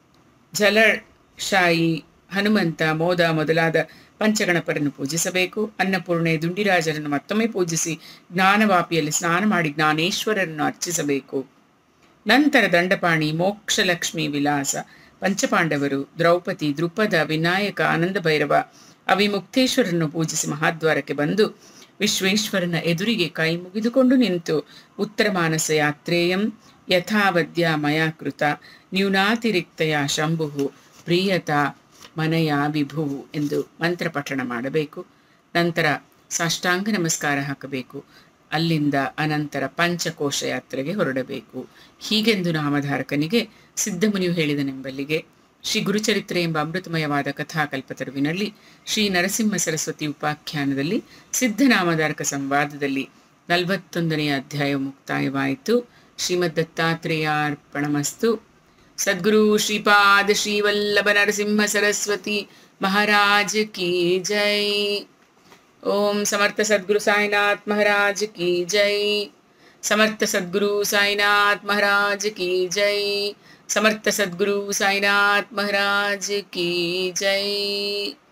ಜಲಶಾಯಿ ಹನುಮಂತ ಮೋದ ಮೊದಲಾದ ಪಂಚಗಣಪರನ್ನು ಪೂಜಿಸಬೇಕು ಅನ್ನಪೂರ್ಣೆ ದುಂಡಿರಾಜರನ್ನು ಮತ್ತೊಮ್ಮೆ ಪೂಜಿಸಿ ಜ್ಞಾನವಾಪಿಯಲ್ಲಿ ಸ್ನಾನ ಮಾಡಿ ಜ್ಞಾನೇಶ್ವರರನ್ನು ಅರ್ಚಿಸಬೇಕು ನಂತರ ದಂಡಪಾಣಿ ಮೋಕ್ಷಲಕ್ಷ್ಮಿ ವಿಲಾಸ ಪಂಚಪಾಂಡವರು ದ್ರೌಪದಿ ದೃಪದ ವಿನಾಯಕ ಆನಂದ ಭೈರವ ಅವಿಮುಕ್ತೇಶ್ವರನ್ನು ಪೂಜಿಸಿ ಮಹಾದ್ವಾರಕ್ಕೆ ಬಂದು ವಿಶ್ವೇಶ್ವರನ ಎದುರಿಗೆ ಕೈ ಮುಗಿದುಕೊಂಡು ನಿಂತು ಉತ್ತರ ಮಾನಸ ಯಾತ್ರೇಯಂ ಯಥಾವದ್ಯ ಮಯಾ ಕೃತ ನ್ಯೂನಾತಿರಿಕ್ತಯ ಶಂಭು ಪ್ರಿಯತ ಮನಯ ವಿಭು ಎಂದು ಮಂತ್ರ ಪಠಣ ಮಾಡಬೇಕು ನಂತರ ಸಾಷ್ಟಾಂಗ ನಮಸ್ಕಾರ ಹಾಕಬೇಕು ಅಲ್ಲಿಂದ ಅನಂತರ ಪಂಚಕೋಶ ಯಾತ್ರೆಗೆ ಹೊರಡಬೇಕು ಹೀಗೆಂದು ನಾಮಧಾರಕನಿಗೆ ಸಿದ್ಧಮುನಿಯು ಹೇಳಿದನೆಂಬಲ್ಲಿಗೆ ಶ್ರೀ ಗುರುಚರಿತ್ರೆ ಎಂಬ ಅಮೃತಮಯವಾದ ಕಥಾಕಲ್ಪತರುವಿನಲ್ಲಿ ಶ್ರೀ ನರಸಿಂಹ ಸರಸ್ವತಿ ಉಪಾಖ್ಯಾನದಲ್ಲಿ ಸಿದ್ಧನಾಮಧಾರಕ ಸಂವಾದದಲ್ಲಿ ನಲವತ್ತೊಂದನೆಯ ಅಧ್ಯಾಯ ಮುಕ್ತಾಯವಾಯಿತು ಶ್ರೀಮದ್ ದತ್ತಾತ್ರೇಯಾರ್ಪಣಮಸ್ತು ಸದ್ಗುರು ಶ್ರೀಪಾದ ಶ್ರೀವಲ್ಲಭ ನರಸಿಂಹ ಸರಸ್ವತಿ ಮಹಾರಾಜ್ ಕಿ ಜೈ ओम समर्थ सद्गुरु साईनाथ महाराज की जय समर्थ सद्गुरु साईनाथ महाराज की जय समर्थ सद्गुरु साईनाथ महाराज की जय